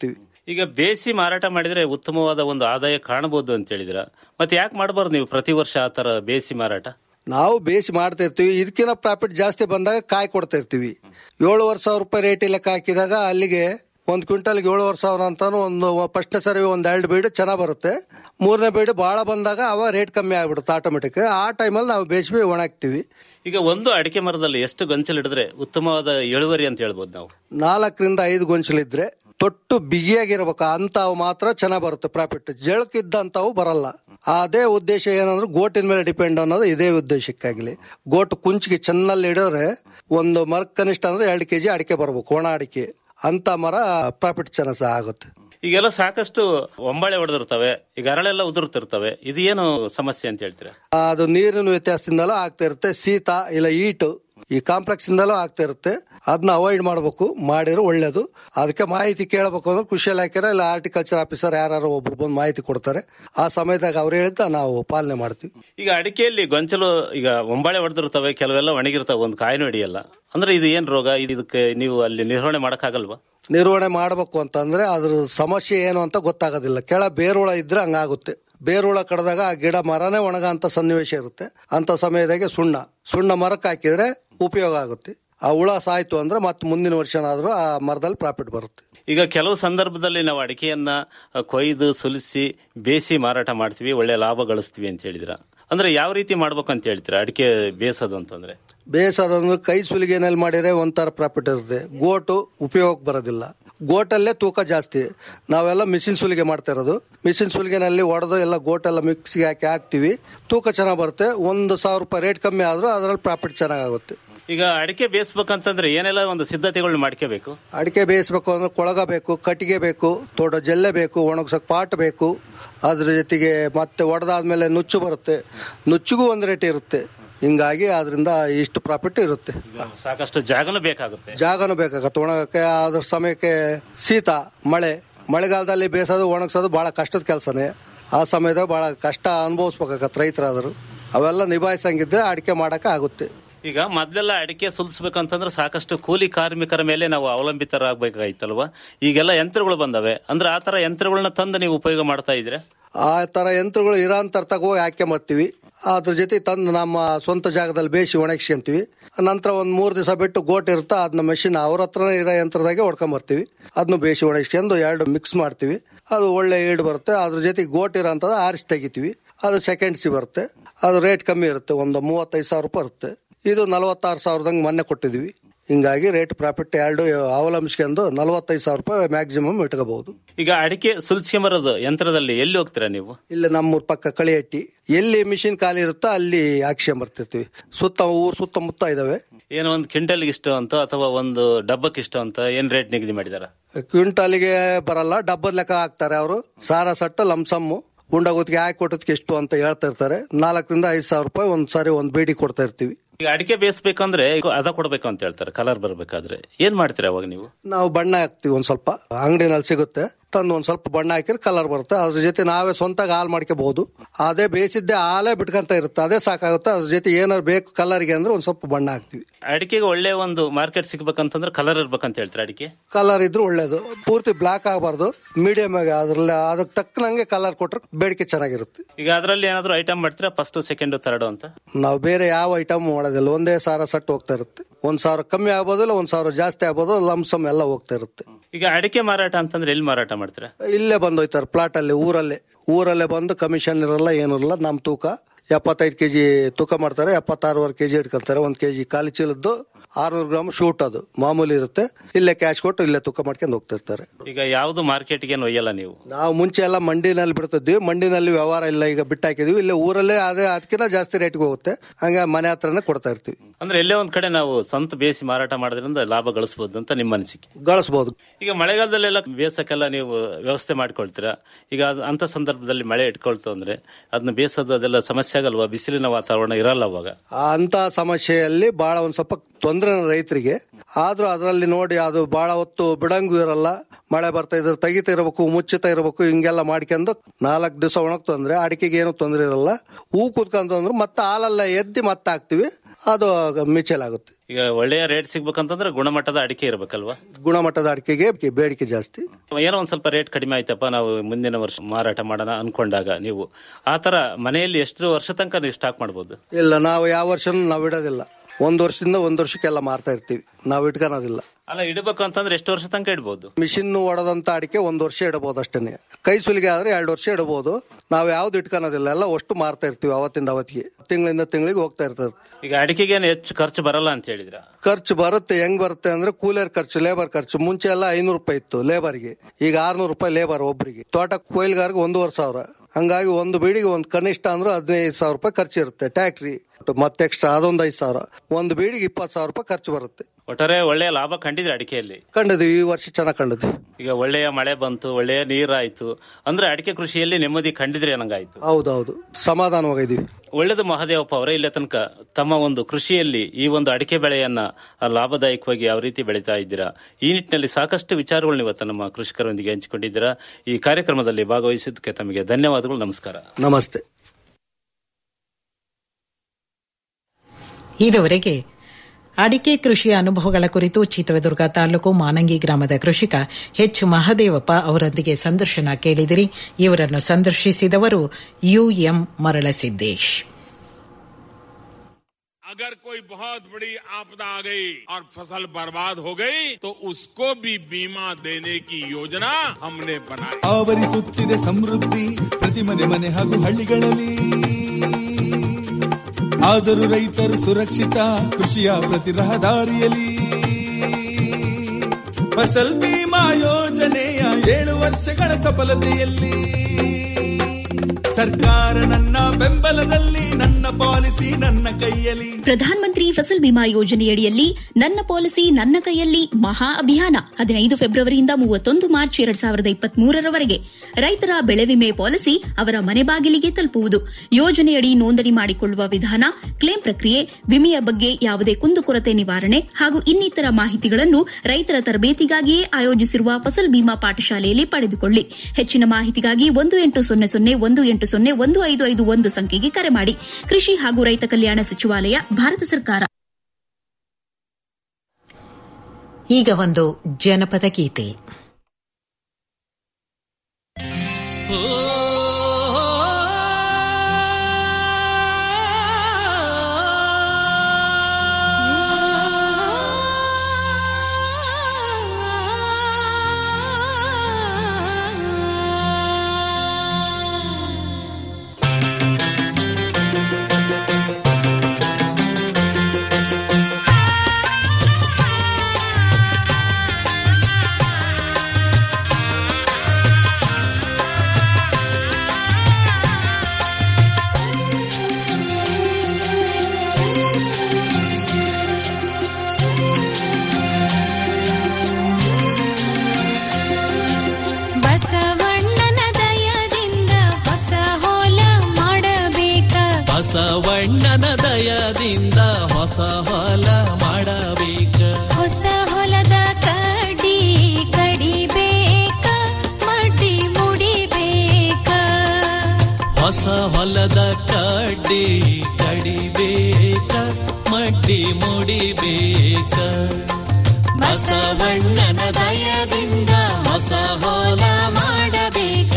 [SPEAKER 22] ಈಗ ಬೇಸಿ ಮಾರಾಟ ಮಾಡಿದ್ರೆ ಉತ್ತಮವಾದ ಒಂದು ಆದಾಯ ಕಾಣಬಹುದು ಅಂತ ಹೇಳಿದ್ರ ಮತ್ತೆ ಯಾಕೆ ಮಾಡಬಾರ್ದು ನೀವು ಪ್ರತಿ ವರ್ಷ ಆ ತರ ಬೇಸಿ ಮಾರಾಟ
[SPEAKER 1] ನಾವು ಬೇಸಿ ಮಾಡ್ತಾ ಇರ್ತೀವಿ ಇದಕ್ಕಿಂತ ಪ್ರಾಫಿಟ್ ಜಾಸ್ತಿ ಬಂದಾಗ ಕಾಯಿ ಕೊಡ್ತಾ ಇರ್ತೀವಿ ಏಳುವರೆ ಸಾವಿರ ರೂಪಾಯಿ ರೇಟ್ ಲೆಕ್ಕ ಹಾಕಿದಾಗ ಅಲ್ಲಿಗೆ ಒಂದು ಕ್ವಿಂಟಲ್ಗೆ ಏಳುವರೆ ಸಾವಿರ ಅಂತಾನು ಒಂದು ಫಸ್ಟ್ನೇ ಸರಿ ಒಂದು ಎರಡು ಬೀಡು ಚೆನ್ನಾಗಿ ಬರುತ್ತೆ ಮೂರನೇ ಬೀಡು ಭಾಳ ಬಂದಾಗ ಅವ ರೇಟ್ ಕಮ್ಮಿ ಆಗ್ಬಿಡುತ್ತೆ ಆಟೋಮೆಟಿಕ್ ಆ ಟೈಮಲ್ಲಿ ನಾವು ಬೇಯಿಸಿ ಒಣಗ್ತೀವಿ
[SPEAKER 22] ಈಗ ಒಂದು ಅಡಿಕೆ ಮರದಲ್ಲಿ ಎಷ್ಟು ಗೊಂಚಲು ಹಿಡಿದ್ರೆ ಉತ್ತಮವಾದ ಇಳುವರಿ ಅಂತ ಹೇಳ್ಬೋದು ನಾವು
[SPEAKER 1] ನಾಲ್ಕರಿಂದ ಐದು ಗೊಂಚಲಿದ್ರೆ ತೊಟ್ಟು ಬಿಗಿಯಾಗಿರ್ಬೇಕು ಅಂತಾವು ಮಾತ್ರ ಚೆನ್ನಾಗಿ ಬರುತ್ತೆ ಪ್ರಾಫಿಟ್ ಜಳಕಿದ್ದಂತಾವು ಬರಲ್ಲ ಅದೇ ಉದ್ದೇಶ ಏನಂದ್ರೆ ಗೋಟಿನ ಮೇಲೆ ಡಿಪೆಂಡ್ ಅನ್ನೋದು ಇದೇ ಉದ್ದೇಶಕ್ಕಾಗಲಿ ಗೋಟು ಕುಂಚಿಗೆ ಚೆನ್ನಾಗಿ ಹಿಡಿದ್ರೆ ಒಂದು ಮರ ಕನಿಷ್ಠ ಅಂದ್ರೆ ಎರಡು ಕೆಜಿ ಅಡಿಕೆ ಬರ್ಬೇಕು ಒಣ ಅಡಿಕೆ ಅಂತ ಮರ ಪ್ರಾಫಿಟ್ ಚೆನ್ನಾಗಿ ಆಗುತ್ತೆ
[SPEAKER 22] ಈಗೆಲ್ಲ ಸಾಕಷ್ಟು ಒಂಬಾಳೆ ಹೊಡೆದಿರ್ತವೆ ಈಗ ಅರಳೆಲ್ಲ ಉದುರ್ತಿರ್ತವೆ ಇದು ಏನು ಸಮಸ್ಯೆ ಅಂತ ಹೇಳ್ತೀರಾ
[SPEAKER 1] ಅದು ನೀರಿನ ವ್ಯತ್ಯಾಸದಿಂದಲೂ ಆಗ್ತಾ ಇರುತ್ತೆ ಶೀತ ಇಲ್ಲ ಈಟು ಈ ಕಾಂಪ್ಲೆಕ್ಸ್ ಇಂದಲೂ ಆಗ್ತಾ ಇರುತ್ತೆ ಅದನ್ನ ಅವಾಯ್ಡ್ ಮಾಡಬೇಕು ಮಾಡಿದ್ರೆ ಒಳ್ಳೇದು ಅದಕ್ಕೆ ಮಾಹಿತಿ ಕೇಳಬೇಕು ಅಂದ್ರೆ ಕೃಷಿ ಇಲಾಖೆ ಇಲ್ಲ ಹಾರ್ಟಿಕಲ್ಚರ್ ಆಫೀಸರ್ ಯಾರು ಒಬ್ರು ಬಂದು ಮಾಹಿತಿ ಕೊಡ್ತಾರೆ ಆ ಸಮಯದಾಗ ಅವ್ರು ಹೇಳಿದ್ದ ನಾವು ಪಾಲನೆ ಮಾಡ್ತೀವಿ
[SPEAKER 22] ಈಗ ಅಡಿಕೆಯಲ್ಲಿ ಗೊಂಚಲು ಈಗ ಒಂಬಾಳೆ ಹೊಡೆದಿರ್ತವೆ ಕೆಲವೆಲ್ಲ ಒಣಗಿರ್ತವೆ ಒಂದು ಕಾಯಿನೂ ಹಿಡಿಯಲ್ಲ ಅಂದ್ರೆ ಇದು ಏನ್ ರೋಗ ಇದು ಇದಕ್ಕೆ ನೀವು ಅಲ್ಲಿ ನಿರ್ವಹಣೆ ಮಾಡಕ್ಕಾಗಲ್ವಾ
[SPEAKER 1] ನಿರ್ವಹಣೆ ಮಾಡಬೇಕು ಅಂತಂದ್ರೆ ಅದ್ರ ಸಮಸ್ಯೆ ಏನು ಅಂತ ಗೊತ್ತಾಗೋದಿಲ್ಲ ಕೆಳ ಬೇರುಳ ಇದ್ರೆ ಹಂಗಾಗುತ್ತೆ ಬೇರುಳ ಕಡ್ದಾಗ ಆ ಗಿಡ ಮರನೇ ಒಣಗ ಅಂತ ಸನ್ನಿವೇಶ ಇರುತ್ತೆ ಅಂತ ಸಮಯದಾಗೆ ಸುಣ್ಣ ಸುಣ್ಣ ಮರಕ್ಕೆ ಹಾಕಿದ್ರೆ ಉಪಯೋಗ ಆಗುತ್ತೆ ಆ ಹುಳ ಸಾಯ್ತು ಅಂದ್ರೆ ಮತ್ತೆ ಮುಂದಿನ ವರ್ಷನಾದ್ರೂ ಆ ಮರದಲ್ಲಿ ಪ್ರಾಫಿಟ್ ಬರುತ್ತೆ
[SPEAKER 22] ಈಗ ಕೆಲವು ಸಂದರ್ಭದಲ್ಲಿ ನಾವು ಅಡಿಕೆಯನ್ನ ಅ, ಕೊಯ್ದು ಸುಲಿಸಿ ಬೇಯಿಸಿ ಮಾರಾಟ ಮಾಡ್ತೀವಿ ಒಳ್ಳೆ ಲಾಭ ಗಳಿಸ್ತೀವಿ ಅಂತ ಹೇಳಿದ್ರ ಅಂದ್ರೆ ಯಾವ ರೀತಿ ಮಾಡ್ಬೇಕು ಅಂತ ಹೇಳ್ತೀರಾ ಅಡಿಕೆ ಬೇಯಿಸೋದು ಅಂತಂದ್ರೆ
[SPEAKER 1] ಬೇಸದಂದ್ರೆ ಕೈ ಸುಲಿಗೆನಲ್ಲಿ ಮಾಡಿದ್ರೆ ಒಂಥರ ಪ್ರಾಫಿಟ್ ಇರುತ್ತೆ ಗೋಟು ಉಪಯೋಗಕ್ಕೆ ಬರೋದಿಲ್ಲ ಗೋಟಲ್ಲೇ ತೂಕ ಜಾಸ್ತಿ ನಾವೆಲ್ಲ ಮಿಷಿನ್ ಸುಲಿಗೆ ಮಾಡ್ತಾ ಇರೋದು ಮಿಷಿನ್ ಸುಲಿಗೆನಲ್ಲಿ ಒಡೆದು ಎಲ್ಲ ಗೋಟೆಲ್ಲ ಮಿಕ್ಸ್ಗೆ ಹಾಕಿ ಹಾಕ್ತಿವಿ ತೂಕ ಚೆನ್ನಾಗಿ ಬರುತ್ತೆ ಒಂದು ಸಾವಿರ ರೂಪಾಯಿ ರೇಟ್ ಕಮ್ಮಿ ಆದ್ರೂ ಅದರಲ್ಲಿ ಪ್ರಾಫಿಟ್ ಚೆನ್ನಾಗುತ್ತೆ
[SPEAKER 22] ಈಗ ಅಡಿಕೆ ಬೇಯಿಸ್ಬೇಕಂತಂದ್ರೆ ಏನೆಲ್ಲ ಒಂದು ಸಿದ್ಧತೆಗಳನ್ನ ಮಾಡ್ಕೋಬೇಕು
[SPEAKER 1] ಅಡಿಕೆ ಬೇಯಿಸ್ಬೇಕು ಅಂದ್ರೆ ಕೊಳಗ ಬೇಕು ಕಟ್ಟಿಗೆ ಬೇಕು ತೋಟ ಜಲ್ಲೆ ಬೇಕು ಒಣಗ್ಸಕ್ ಪಾಟ್ ಬೇಕು ಅದ್ರ ಜೊತೆಗೆ ಮತ್ತೆ ಒಡೆದಾದ್ಮೇಲೆ ನುಚ್ಚು ಬರುತ್ತೆ ನುಚ್ಚಿಗೂ ಒಂದು ರೇಟ್ ಇರುತ್ತೆ ಹಿಂಗಾಗಿ ಅದರಿಂದ ಇಷ್ಟು ಪ್ರಾಫಿಟ್ ಇರುತ್ತೆ
[SPEAKER 22] ಸಾಕಷ್ಟು ಜಾಗನೂ ಬೇಕಾಗುತ್ತೆ
[SPEAKER 1] ಜಾಗನೂ ಬೇಕಾಗತ್ತೆ ಒಣಗಕ್ಕೆ ಅದ್ರ ಸಮಯಕ್ಕೆ ಶೀತ ಮಳೆ ಮಳೆಗಾಲದಲ್ಲಿ ಬೇಯಿಸೋದು ಒಣಗಿಸೋದು ಭಾಳ ಕಷ್ಟದ ಕೆಲಸನೇ ಆ ಸಮಯದಾಗ ಭಾಳ ಕಷ್ಟ ಅನುಭವಿಸ್ಬೇಕಾಗತ್ತೆ ರೈತರಾದರು ಅವೆಲ್ಲ ನಿಭಾಯಿಸಂಗಿದ್ರೆ ಅಡಿಕೆ ಮಾಡಕ್ಕೆ ಆಗುತ್ತೆ
[SPEAKER 22] ಈಗ ಮೊದ್ಲೆಲ್ಲ ಅಡಿಕೆ ಸುಲಿಸ್ಬೇಕಂತಂದ್ರೆ ಸಾಕಷ್ಟು ಕೂಲಿ ಕಾರ್ಮಿಕರ ಮೇಲೆ ನಾವು ಅವಲಂಬಿತರಾಗಬೇಕಾಗಿತ್ತಲ್ವಾ ಈಗೆಲ್ಲ ಯಂತ್ರಗಳು ಬಂದವೆ ಅಂದ್ರೆ ಆ ತರ ಯಂತ್ರಗಳನ್ನ ತಂದು ನೀವು ಉಪಯೋಗ ಮಾಡ್ತಾ ಇದ್ರೆ
[SPEAKER 1] ಆ ಥರ ಯಂತ್ರಗಳು ಇರೋಂಥ ತಗೋಗಿ ಹಾಕ್ಕೊಂಬರ್ತೀವಿ ಅದ್ರ ಜೊತೆ ತಂದು ನಮ್ಮ ಸ್ವಂತ ಜಾಗದಲ್ಲಿ ಬೇಯಿಸಿ ಒಣಗಿಸ್ಕೊಂತೀವಿ ನಂತರ ಒಂದು ಮೂರು ದಿವಸ ಬಿಟ್ಟು ಗೋಟ್ ಇರುತ್ತೆ ಅದನ್ನ ಮೆಷಿನ್ ಅವ್ರ ಹತ್ರನೇ ಇರೋ ಯಂತ್ರದಾಗೆ ಹೊಡ್ಕೊಂಬರ್ತೀವಿ ಅದನ್ನು ಬೇಯಿಸಿ ಒಣಗಿಸ್ಕೊಂಡು ಎರಡು ಮಿಕ್ಸ್ ಮಾಡ್ತೀವಿ ಅದು ಒಳ್ಳೆ ಈಡ್ ಬರುತ್ತೆ ಅದ್ರ ಜೊತೆಗೆ ಗೋಟ್ ಇರೋಂಥದ್ದು ಆರಿಸಿ ತೆಗಿತೀವಿ ಅದು ಸೆಕೆಂಡ್ಸಿ ಬರುತ್ತೆ ಅದು ರೇಟ್ ಕಮ್ಮಿ ಇರುತ್ತೆ ಒಂದು ಮೂವತ್ತೈದು ಸಾವಿರ ರೂಪಾಯಿ ಇರುತ್ತೆ ಇದು ನಲವತ್ತಾರು ಸಾವಿರದಂಗೆ ಮೊನ್ನೆ ಕೊಟ್ಟಿದ್ವಿ ಹಿಂಗಾಗಿ ರೇಟ್ ಪ್ರಾಫಿಟ್ ಎರಡು ಅವಲಂಬಿಸ್ಕೊಂಡು ನಲವತ್ತೈದು ಸಾವಿರ ರೂಪಾಯಿ ಮ್ಯಾಕ್ಸಿಮಮ್ ಇಟ್ಕೋಬಹುದು
[SPEAKER 22] ಈಗ ಅಡಿಕೆ ಸುಲ್ಸ್ಕೊಂಬರೋದು ಯಂತ್ರದಲ್ಲಿ ಎಲ್ಲಿ ಹೋಗ್ತೀರಾ ನೀವು
[SPEAKER 1] ಇಲ್ಲಿ ನಮ್ಮೂರ್ ಪಕ್ಕ ಕಳಿಹಟ್ಟಿ ಎಲ್ಲಿ ಮಿಷಿನ್ ಖಾಲಿ ಇರುತ್ತೋ ಅಲ್ಲಿ ಹಾಕ್ಸ್ಕೊಂಬರ್ತಿರ್ತೀವಿ ಸುತ್ತ ಊರ್ ಸುತ್ತಮುತ್ತ ಇದಾವೆ
[SPEAKER 22] ಏನೋ ಒಂದು ಕ್ವಿಂಟಲ್ಗೆ ಇಷ್ಟು ಅಂತ ಅಥವಾ ಒಂದು ಡಬ್ಬಕ್ಕೆ ಇಷ್ಟು ಅಂತ ಏನ್ ರೇಟ್ ನಿಗದಿ ಮಾಡಿದಾರ
[SPEAKER 1] ಕ್ವಿಂಟಾಲಿಗೆ ಬರಲ್ಲ ಡಬ್ಬದ ಲೆಕ್ಕ ಹಾಕ್ತಾರೆ ಅವರು ಸಾರ ಸಟ್ಟ ಲಂಸಮ್ಮು ಉಂಡಾಗೋತಿಗೆ ಹಾಕಿ ಕೊಟ್ಟದಕ್ಕೆ ಎಷ್ಟು ಅಂತ ಹೇಳ್ತಾ ಇರ್ತಾರೆ ನಾಲ್ಕರಿಂದ ಐದು ಸಾವಿರ ರೂಪಾಯಿ ಒಂದ್ ಸಾರಿ ಒಂದ್ ಬೇಡಿ ಕೊಡ್ತಾ ಇರ್ತೀವಿ
[SPEAKER 22] ಈಗ ಅಡಿಕೆ ಬೇಯಿಸ್ಬೇಕಂದ್ರೆ ಈಗ ಅದ ಕೊಡ್ಬೇಕು ಅಂತ ಹೇಳ್ತಾರೆ ಕಲರ್ ಬರ್ಬೇಕಾದ್ರೆ ಏನ್ ಮಾಡ್ತೀರಾ ಅವಾಗ ನೀವು
[SPEAKER 1] ನಾವು ಬಣ್ಣ ಹಾಕ್ತಿವಿ ಒಂದ್ ಸ್ವಲ್ಪ ಅಂಗಡಿನಲ್ಲಿ ಸಿಗುತ್ತೆ ತಂದು ಒಂದ್ ಸ್ವಲ್ಪ ಬಣ್ಣ ಹಾಕಿದ್ರೆ ಕಲರ್ ಬರುತ್ತೆ ಅದ್ರ ಜೊತೆ ನಾವೇ ಸ್ವಂತಾಗ ಹಾಲು ಮಾಡ್ಕೋಬಹುದು ಅದೇ ಬೇಯಿಸಿದ್ದೆ ಹಾಲೇ ಬಿಟ್ಕೊಂತ ಇರುತ್ತೆ ಅದೇ ಸಾಕಾಗುತ್ತೆ ಅದ್ರ ಜೊತೆ ಏನಾರು ಬೇಕು ಕಲರ್ಗೆ ಅಂದ್ರೆ ಒಂದ್ ಸ್ವಲ್ಪ ಬಣ್ಣ ಹಾಕ್ತಿವಿ
[SPEAKER 22] ಅಡಿಕೆಗೆ ಒಳ್ಳೆ ಒಂದು ಮಾರ್ಕೆಟ್ ಸಿಗ್ಬೇಕಂತಂದ್ರೆ ಕಲರ್ ಇರ್ಬೇಕಂತ ಹೇಳ್ತಾರೆ ಅಡಿಕೆ
[SPEAKER 1] ಕಲರ್ ಇದ್ರೆ ಒಳ್ಳೇದು ಪೂರ್ತಿ ಬ್ಲಾಕ್ ಆಗಬಾರ್ದು ಮೀಡಿಯಂ ಆಗಿ ಅದ್ರಲ್ಲಿ ಅದಕ್ಕೆ ತಕ್ಕನಂಗೆ ಕಲರ್ ಕೊಟ್ರೆ ಬೇಡಿಕೆ ಚೆನ್ನಾಗಿರುತ್ತೆ
[SPEAKER 22] ಈಗ ಅದರಲ್ಲಿ ಏನಾದ್ರು ಐಟಮ್ ಮಾಡ್ತೀರಾ ಫಸ್ಟ್ ಸೆಕೆಂಡ್ ಥರ್ಡ್ ಅಂತ
[SPEAKER 1] ನಾವು ಬೇರೆ ಯಾವ ಐಟಮ್ ಮಾಡೋದಿಲ್ಲ ಒಂದೇ ಸಾವಿರ ಸಟ್ಟು ಹೋಗ್ತಾ ಇರುತ್ತೆ ಒಂದ್ ಸಾವಿರ ಕಮ್ಮಿ ಆಗ್ಬೋದು ಇಲ್ಲ ಒಂದ್ ಸಾವಿರ ಜಾಸ್ತಿ ಆಗ್ಬೋದು ಲಂಸಮ್ ಎಲ್ಲ ಹೋಗ್ತಾ ಇರುತ್ತೆ
[SPEAKER 22] ಈಗ ಅಡಿಕೆ ಮಾರಾಟ ಅಂತಂದ್ರೆ ಎಲ್ಲಿ ಮಾರಾಟ ಮಾಡ್ತೀರಾ
[SPEAKER 1] ಇಲ್ಲೇ ಬಂದು ಹೋಯ್ತಾರೆ ಪ್ಲಾಟ್ ಅಲ್ಲಿ ಊರಲ್ಲೇ ಊರಲ್ಲೇ ಬಂದು ಕಮಿಷನ್ ಇರಲ್ಲ ಏನಿರಲ್ಲ ನಮ್ ತೂಕ ಎಪ್ಪತ್ತೈದು ಕೆಜಿ ತೂಕ ಮಾಡ್ತಾರೆ ಎಪ್ಪತ್ತಾರೂವರೆ ಕೆಜಿ ಇಟ್ಕೊಂತಾರೆ ಒಂದ್ ಕೆಜಿ ಖಾಲಿ ಚೀಲದ್ದು ಆರ್ನೂರು ಗ್ರಾಮ್ ಶೂಟ್ ಅದು ಮಾಮೂಲಿ ಇರುತ್ತೆ ಇಲ್ಲೇ ಕ್ಯಾಶ್ ಕೊಟ್ಟು ಇಲ್ಲೇ ತೂಕ ಮಾಡ್ಕೊಂಡು ಹೋಗ್ತಿರ್ತಾರೆ
[SPEAKER 22] ಈಗ ಯಾವ್ದು ಮಾರ್ಕೆಟ್ಗೆ ಒಯ್ಯಲ್ಲ ನೀವು
[SPEAKER 1] ನಾವು ಮುಂಚೆ ಎಲ್ಲ ಮಂಡಿನಲ್ಲಿ ಬಿಡ್ತಿದ್ವಿ ಮಂಡಿನಲ್ಲಿ ವ್ಯವಹಾರ ಇಲ್ಲ ಈಗ ಬಿಟ್ಟಾಕಿದ್ವಿ ಇಲ್ಲೇ ಊರಲ್ಲೇ ಅದೇ ಅದಕ್ಕಿಂತ ಜಾಸ್ತಿ ರೇಟ್ಗೆ ಹೋಗುತ್ತೆ ಹಂಗೆ ಮನೆ ಹತ್ರನೇ ಕೊಡ್ತಾ ಇರ್ತೀವಿ
[SPEAKER 22] ಅಂದ್ರೆ ಎಲ್ಲೇ ಒಂದ್ ಕಡೆ ನಾವು ಸ್ವಂತ ಬೇಯಿಸಿ ಮಾರಾಟ ಮಾಡೋದ್ರಿಂದ ಲಾಭ ಗಳಿಸಬಹುದು ಅಂತ ನಿಮ್ಮ ಅನಿಸಿಕೆ
[SPEAKER 1] ಗಳಿಸಬಹುದು
[SPEAKER 22] ಈಗ ಮಳೆಗಾಲದಲ್ಲೆಲ್ಲ ಬೇಸಕ್ಕೆಲ್ಲ ನೀವು ವ್ಯವಸ್ಥೆ ಮಾಡ್ಕೊಳ್ತೀರಾ ಈಗ ಅದು ಅಂತ ಸಂದರ್ಭದಲ್ಲಿ ಮಳೆ ಇಟ್ಕೊಳ್ತು ಅಂದ್ರೆ ಅದನ್ನ ಬೇಸೋದು ಅದೆಲ್ಲ ಸಮಸ್ಯೆ ಆಗಲ್ವಾ ಬಿಸಿಲಿನ ವಾತಾವರಣ ಇರಲ್ಲ ಅವಾಗ
[SPEAKER 1] ಅಂತ ಸಮಸ್ಯೆಯಲ್ಲಿ ಬಹಳ ಒಂದ್ ಸ್ವಲ್ಪ ತೊಂದರೆ ರೈತರಿಗೆ ಆದ್ರೂ ಅದರಲ್ಲಿ ನೋಡಿ ಅದು ಬಹಳ ಹೊತ್ತು ಬಿಡಂಗೂ ಇರಲ್ಲ ಮಳೆ ಬರ್ತಾ ಇದ್ರೆ ತೆಗಿತಾ ಇರಬೇಕು ಮುಚ್ಚುತ್ತಾ ಇರಬೇಕು ಹಿಂಗೆಲ್ಲ ಮಾಡ್ಕೊಂಡು ನಾಲ್ಕು ದಿವಸ ಒಣಗ್ತು ಅಂದ್ರೆ ಅಡಿಕೆಗೆ ಏನು ತೊಂದರೆ ಇರಲ್ಲ ಹೂ ಕುತ್ಕೊಂತ ಅಂದ್ರೆ ಮತ್ತೆ ಹಾಲೆಲ್ಲ ಎದ್ದಿ ಮತ್ತೆ ಹಾಕ್ತಿವಿ ಅದು ಮಿಚಲಾಗುತ್ತೆ
[SPEAKER 22] ಈಗ ಒಳ್ಳೆಯ ರೇಟ್ ಸಿಗ್ಬೇಕಂತಂದ್ರೆ ಗುಣಮಟ್ಟದ ಅಡಿಕೆ ಇರಬೇಕಲ್ವಾ
[SPEAKER 1] ಗುಣಮಟ್ಟದ ಅಡಿಕೆಗೆ ಬೇಡಿಕೆ ಜಾಸ್ತಿ
[SPEAKER 22] ಏನೋ ಒಂದ್ ಸ್ವಲ್ಪ ರೇಟ್ ಕಡಿಮೆ ಆಯ್ತಪ್ಪ ನಾವು ಮುಂದಿನ ವರ್ಷ ಮಾರಾಟ ಮಾಡೋಣ ಅನ್ಕೊಂಡಾಗ ನೀವು ಆ ತರ ಮನೆಯಲ್ಲಿ ಎಷ್ಟು ವರ್ಷ ತನಕ ನೀವು ಸ್ಟಾಕ್ ಮಾಡ್ಬೋದು
[SPEAKER 1] ಇಲ್ಲ ನಾವು ಯಾವ ವರ್ಷನೂ ನಾವು ಇಡೋದಿಲ್ಲ ಒಂದ್ ವರ್ಷದಿಂದ ಒಂದ್ ವರ್ಷಕ್ಕೆಲ್ಲ ಮಾರ್ತಾ ಇರ್ತೀವಿ ನಾವು ಇಟ್ಕೊಳೋದಿಲ್ಲ
[SPEAKER 22] ಅಲ್ಲ ಇಡಬೇಕು ಅಂತಂದ್ರೆ ಎಷ್ಟು ವರ್ಷ ತನಕ ಇಡ್ಬೋದು
[SPEAKER 1] ಮಿಷಿನ್ ಹೊಡೆದಂತ ಅಡಿಕೆ ಒಂದ್ ವರ್ಷ ಇಡಬಹುದು ಅಷ್ಟೇನೆ ಕೈ ಸುಲಿಗೆ ಆದ್ರೆ ಎರಡು ವರ್ಷ ಇಡಬಹುದು ನಾವು ಯಾವ್ದು ಇಟ್ಕೊಳೋದಿಲ್ಲ ಎಲ್ಲ ಅಷ್ಟು ಮಾರ್ತಾ ಇರ್ತೀವಿ ಅವತ್ತಿಂದ ಅವತ್ತಿಗೆ ತಿಂಗಳಿಂದ ತಿಂಗಳಿಗೆ ಹೋಗ್ತಾ ಇರ್ತದೆ
[SPEAKER 22] ಈಗ ಅಡಿಕೆಗೆ ಏನು ಹೆಚ್ಚು ಖರ್ಚು ಬರಲ್ಲ ಅಂತ ಹೇಳಿದ್ರ
[SPEAKER 1] ಖರ್ಚು ಬರುತ್ತೆ ಹೆಂಗ್ ಬರುತ್ತೆ ಅಂದ್ರೆ ಕೂಲರ್ ಖರ್ಚು ಲೇಬರ್ ಖರ್ಚು ಮುಂಚೆ ಎಲ್ಲ ಐನೂರು ರೂಪಾಯಿ ಇತ್ತು ಲೇಬರ್ಗೆ ಈಗ ಆರ್ನೂರು ರೂಪಾಯಿ ಲೇಬರ್ ಒಬ್ರಿಗೆ ತೋಟ ಕೊಯ್ಲ್ಗಾರ್ಗೆ ಒಂದೂವರೆ ಸಾವಿರ ಹಂಗಾಗಿ ಒಂದು ಬೀಡಿಗೆ ಒಂದು ಕನಿಷ್ಠ ಅಂದ್ರೆ ಹದಿನೈದು ಸಾವಿರ ರೂಪಾಯಿ ಖರ್ಚು ಇರುತ್ತೆ ಟ್ಯಾಕ್ಟ್ರಿ ಮತ್ತೆ ಎಕ್ಸ್ಟ್ರಾ ಅದೊಂದು ಐದು ಸಾವಿರ ಒಂದು ಬೀಡಿಗೆ ಇಪ್ಪತ್ತು ಸಾವಿರ ರೂಪಾಯಿ ಖರ್ಚು ಬರುತ್ತೆ
[SPEAKER 22] ಒಟ್ಟಾರೆ ಒಳ್ಳೆಯ ಲಾಭ ಕಂಡಿದ್ರೆ ಅಡಿಕೆಯಲ್ಲಿ
[SPEAKER 1] ಕಂಡಿದ್ವಿ ಈ ವರ್ಷ ಚೆನ್ನಾಗಿ ಕಂಡಿದ್ವಿ
[SPEAKER 22] ಈಗ ಒಳ್ಳೆಯ ಮಳೆ ಬಂತು ಒಳ್ಳೆಯ ನೀರಾಯ್ತು ಅಂದ್ರೆ ಅಡಿಕೆ ಕೃಷಿಯಲ್ಲಿ ನೆಮ್ಮದಿ ಕಂಡಿದ್ರೆ ನಂಗಾಯ್ತು
[SPEAKER 1] ಹೌದೌದು ಸಮಾಧಾನವಾಗಿದ್ದೀವಿ
[SPEAKER 22] ಒಳ್ಳೇದು ಮಹಾದೇವಪ್ಪ ಅವರೇ ಇಲ್ಲ ತನಕ ತಮ್ಮ ಒಂದು ಕೃಷಿಯಲ್ಲಿ ಈ ಒಂದು ಅಡಿಕೆ ಬೆಳೆಯನ್ನ ಲಾಭದಾಯಕವಾಗಿ ಯಾವ ರೀತಿ ಬೆಳೀತಾ ಇದ್ದೀರಾ ಈ ನಿಟ್ಟಿನಲ್ಲಿ ಸಾಕಷ್ಟು ವಿಚಾರಗಳನ್ನ ಇವತ್ತು ನಮ್ಮ ಕೃಷಿಕರೊಂದಿಗೆ ಹಂಚಿಕೊಂಡಿದ್ದೀರಾ ಈ ಕಾರ್ಯಕ್ರಮದಲ್ಲಿ ಭಾಗವಹಿಸಿದ್ದಕ್ಕೆ ತಮಗೆ ಧನ್ಯವಾದಗಳು ನಮಸ್ಕಾರ
[SPEAKER 1] ನಮಸ್ತೆ
[SPEAKER 9] ಇದುವರೆಗೆ ಅಡಿಕೆ ಕೃಷಿಯ ಅನುಭವಗಳ ಕುರಿತು ಚಿತ್ರದುರ್ಗ ತಾಲೂಕು ಮಾನಂಗಿ ಗ್ರಾಮದ ಕೃಷಿಕ ಎಚ್ ಮಹದೇವಪ್ಪ ಅವರೊಂದಿಗೆ ಸಂದರ್ಶನ ಕೇಳಿದಿರಿ ಇವರನ್ನು ಸಂದರ್ಶಿಸಿದವರು ಯುಎಂ ಮರಳಸಿದ್ದೇಶ್
[SPEAKER 2] अगर कोई बहुत बड़ी आपदा आ गई और फसल बर्बाद हो गई तो उसको भी बीमा देने की योजना हमने बनाई
[SPEAKER 4] ಆವರಿಸುತ್ತಿದೆ ಸಮೃದ್ಧಿ ಪ್ರತಿ ಮನೆ ಮನೆ ಹಾಗೂ ಹಳ್ಳಿಗಳಲ್ಲಿ ಆದರೂ ರೈತರು ಸುರಕ್ಷಿತ ಕೃಷಿಯ ಪ್ರತಿ ರಹದಾರಿಯಲ್ಲಿ ಫಸಲ್ ಬಿಮಾ ಯೋಜನೆಯ ಏಳು ವರ್ಷಗಳ ಸಫಲತೆಯಲ್ಲಿ ಸರ್ಕಾರ ನನ್ನ ಬೆಂಬಲದಲ್ಲಿ ನನ್ನ ಪಾಲಿಸಿ ನನ್ನ ಕೈಯಲ್ಲಿ
[SPEAKER 23] ಪ್ರಧಾನ ಮಂತ್ರಿ ಫಸಲ್ ಬಿಮಾ ಯೋಜನೆಯಡಿಯಲ್ಲಿ ನನ್ನ ಪಾಲಿಸಿ ನನ್ನ ಕೈಯಲ್ಲಿ ಮಹಾ ಅಭಿಯಾನ ಹದಿನೈದು ಫೆಬ್ರವರಿಯಿಂದ ಮೂವತ್ತೊಂದು ಮಾರ್ಚ್ ಎರಡ್ ಸಾವಿರದ ಇಪ್ಪತ್ಮೂರರವರೆಗೆ ರೈತರ ಬೆಳೆ ವಿಮೆ ಪಾಲಿಸಿ ಅವರ ಮನೆ ಬಾಗಿಲಿಗೆ ತಲುಪುವುದು ಯೋಜನೆಯಡಿ ನೋಂದಣಿ ಮಾಡಿಕೊಳ್ಳುವ ವಿಧಾನ ಕ್ಲೇಮ್ ಪ್ರಕ್ರಿಯೆ ವಿಮೆಯ ಬಗ್ಗೆ ಯಾವುದೇ ಕುಂದುಕೊರತೆ ನಿವಾರಣೆ ಹಾಗೂ ಇನ್ನಿತರ ಮಾಹಿತಿಗಳನ್ನು ರೈತರ ತರಬೇತಿಗಾಗಿಯೇ ಆಯೋಜಿಸಿರುವ ಫಸಲ್ ಬಿಮಾ ಪಾಠಶಾಲೆಯಲ್ಲಿ ಪಡೆದುಕೊಳ್ಳಿ ಹೆಚ್ಚಿನ ಮಾಹಿತಿಗಾಗಿ ಒಂದು ಎಂಟು ಸೊನ್ನೆ ಸೊನ್ನೆ ಒಂದು ಎಂಟು ಸೊನ್ನೆ ಒಂದು ಐದು ಐದು ಒಂದು ಸಂಖ್ಯೆಗೆ ಕರೆ ಮಾಡಿ ಕೃಷಿ ಹಾಗೂ ರೈತ ಕಲ್ಯಾಣ ಸಚಿವಾಲಯ ಭಾರತ ಸರ್ಕಾರ
[SPEAKER 9] ಈಗ ಒಂದು ಜನಪದ ಗೀತೆ
[SPEAKER 24] ಬಸವಣ್ಣನ ದಯದಿಂದ ಹೊಸ ಹೋಲ ಮಾಡಬೇಕ
[SPEAKER 25] ಬಸವಣ್ಣನ ದಯದಿಂದ ಹೊಸ ಹೊಲ ಮಾಡಬೇಕ
[SPEAKER 24] ಹೊಸ ಹೊಲದ ಕಡಿ ಕಡಿಬೇಕ ಮಡಿ ಮುಡಿಬೇಕ
[SPEAKER 25] ಹೊಸ ಹೊಲದ ಕಡ್ಡಿ ಕಡಿಬೇಕ ಮಡ್ಡಿ ಮುಡಿಬೇಕ ಬಸವಣ್ಣನ ದಯದಿಂದ ಹೊಸ ಹೊಲ
[SPEAKER 24] ಮಾಡಬೇಕ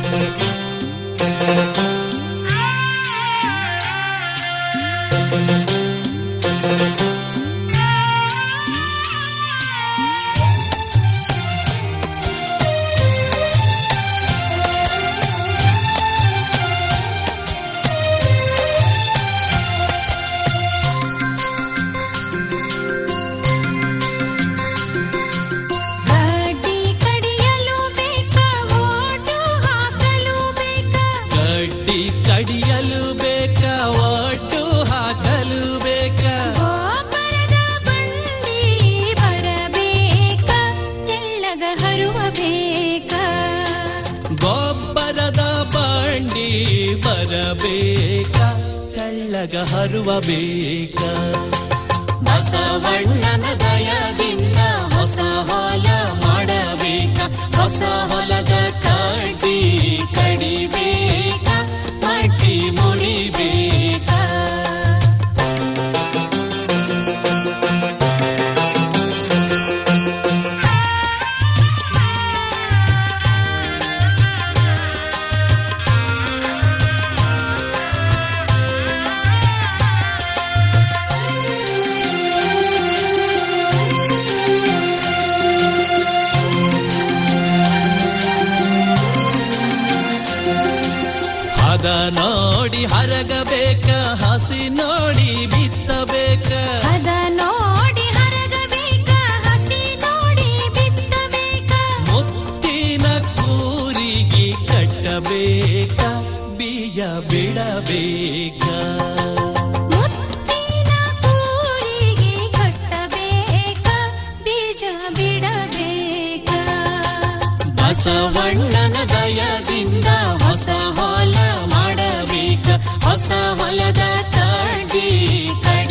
[SPEAKER 24] ಕಡ್ಡಿ ಕಡಿಯಲು ಬೇಕ ಓಟು ಹಾಕಲು ಬೇಕ
[SPEAKER 25] ಕಡ್ಡಿ ಕಡಿಯಲು ಬೇಕ ಒಟ್ಟು ಹಾಕಲು ಬೇಕ
[SPEAKER 24] ಗೋಪರದ ಬಂಡಿ ಬರಬೇಕ ತೆಳ್ಳಗ ಹರುವ ಬೇಕ
[SPEAKER 25] ಗೊಬ್ಬರದ ಬಂಡಿ ಬರಬೇಕ ತೆಳ್ಳಗ ಹರುವ ಬೇಕ ಬಸವಣ್ಣನ ದಯದಿಂದ ಹೊಸ ಹೊಲ ಮಾಡಬೇಕ ಹೊಸ ಹೊಲದ ಕಡ್ಡಿ ಕಡಿಬೇಕ ಮಟ್ಟಿ ಮುಡಿಬೇಕ ನೆಡಬೇಕ ಬೀಜ ಬಿಡಬೇಕ
[SPEAKER 24] ಮುತ್ತಿನ ಕೂಡಿಗೆ ಕಟ್ಟಬೇಕ ಬೀಜ ಬಿಡಬೇಕ
[SPEAKER 25] ಬಸವಣ್ಣನ ದಯದಿಂದ ಹೊಸ ಹೊಲ ಮಾಡಬೇಕ ಹೊಸ ಹೊಲದ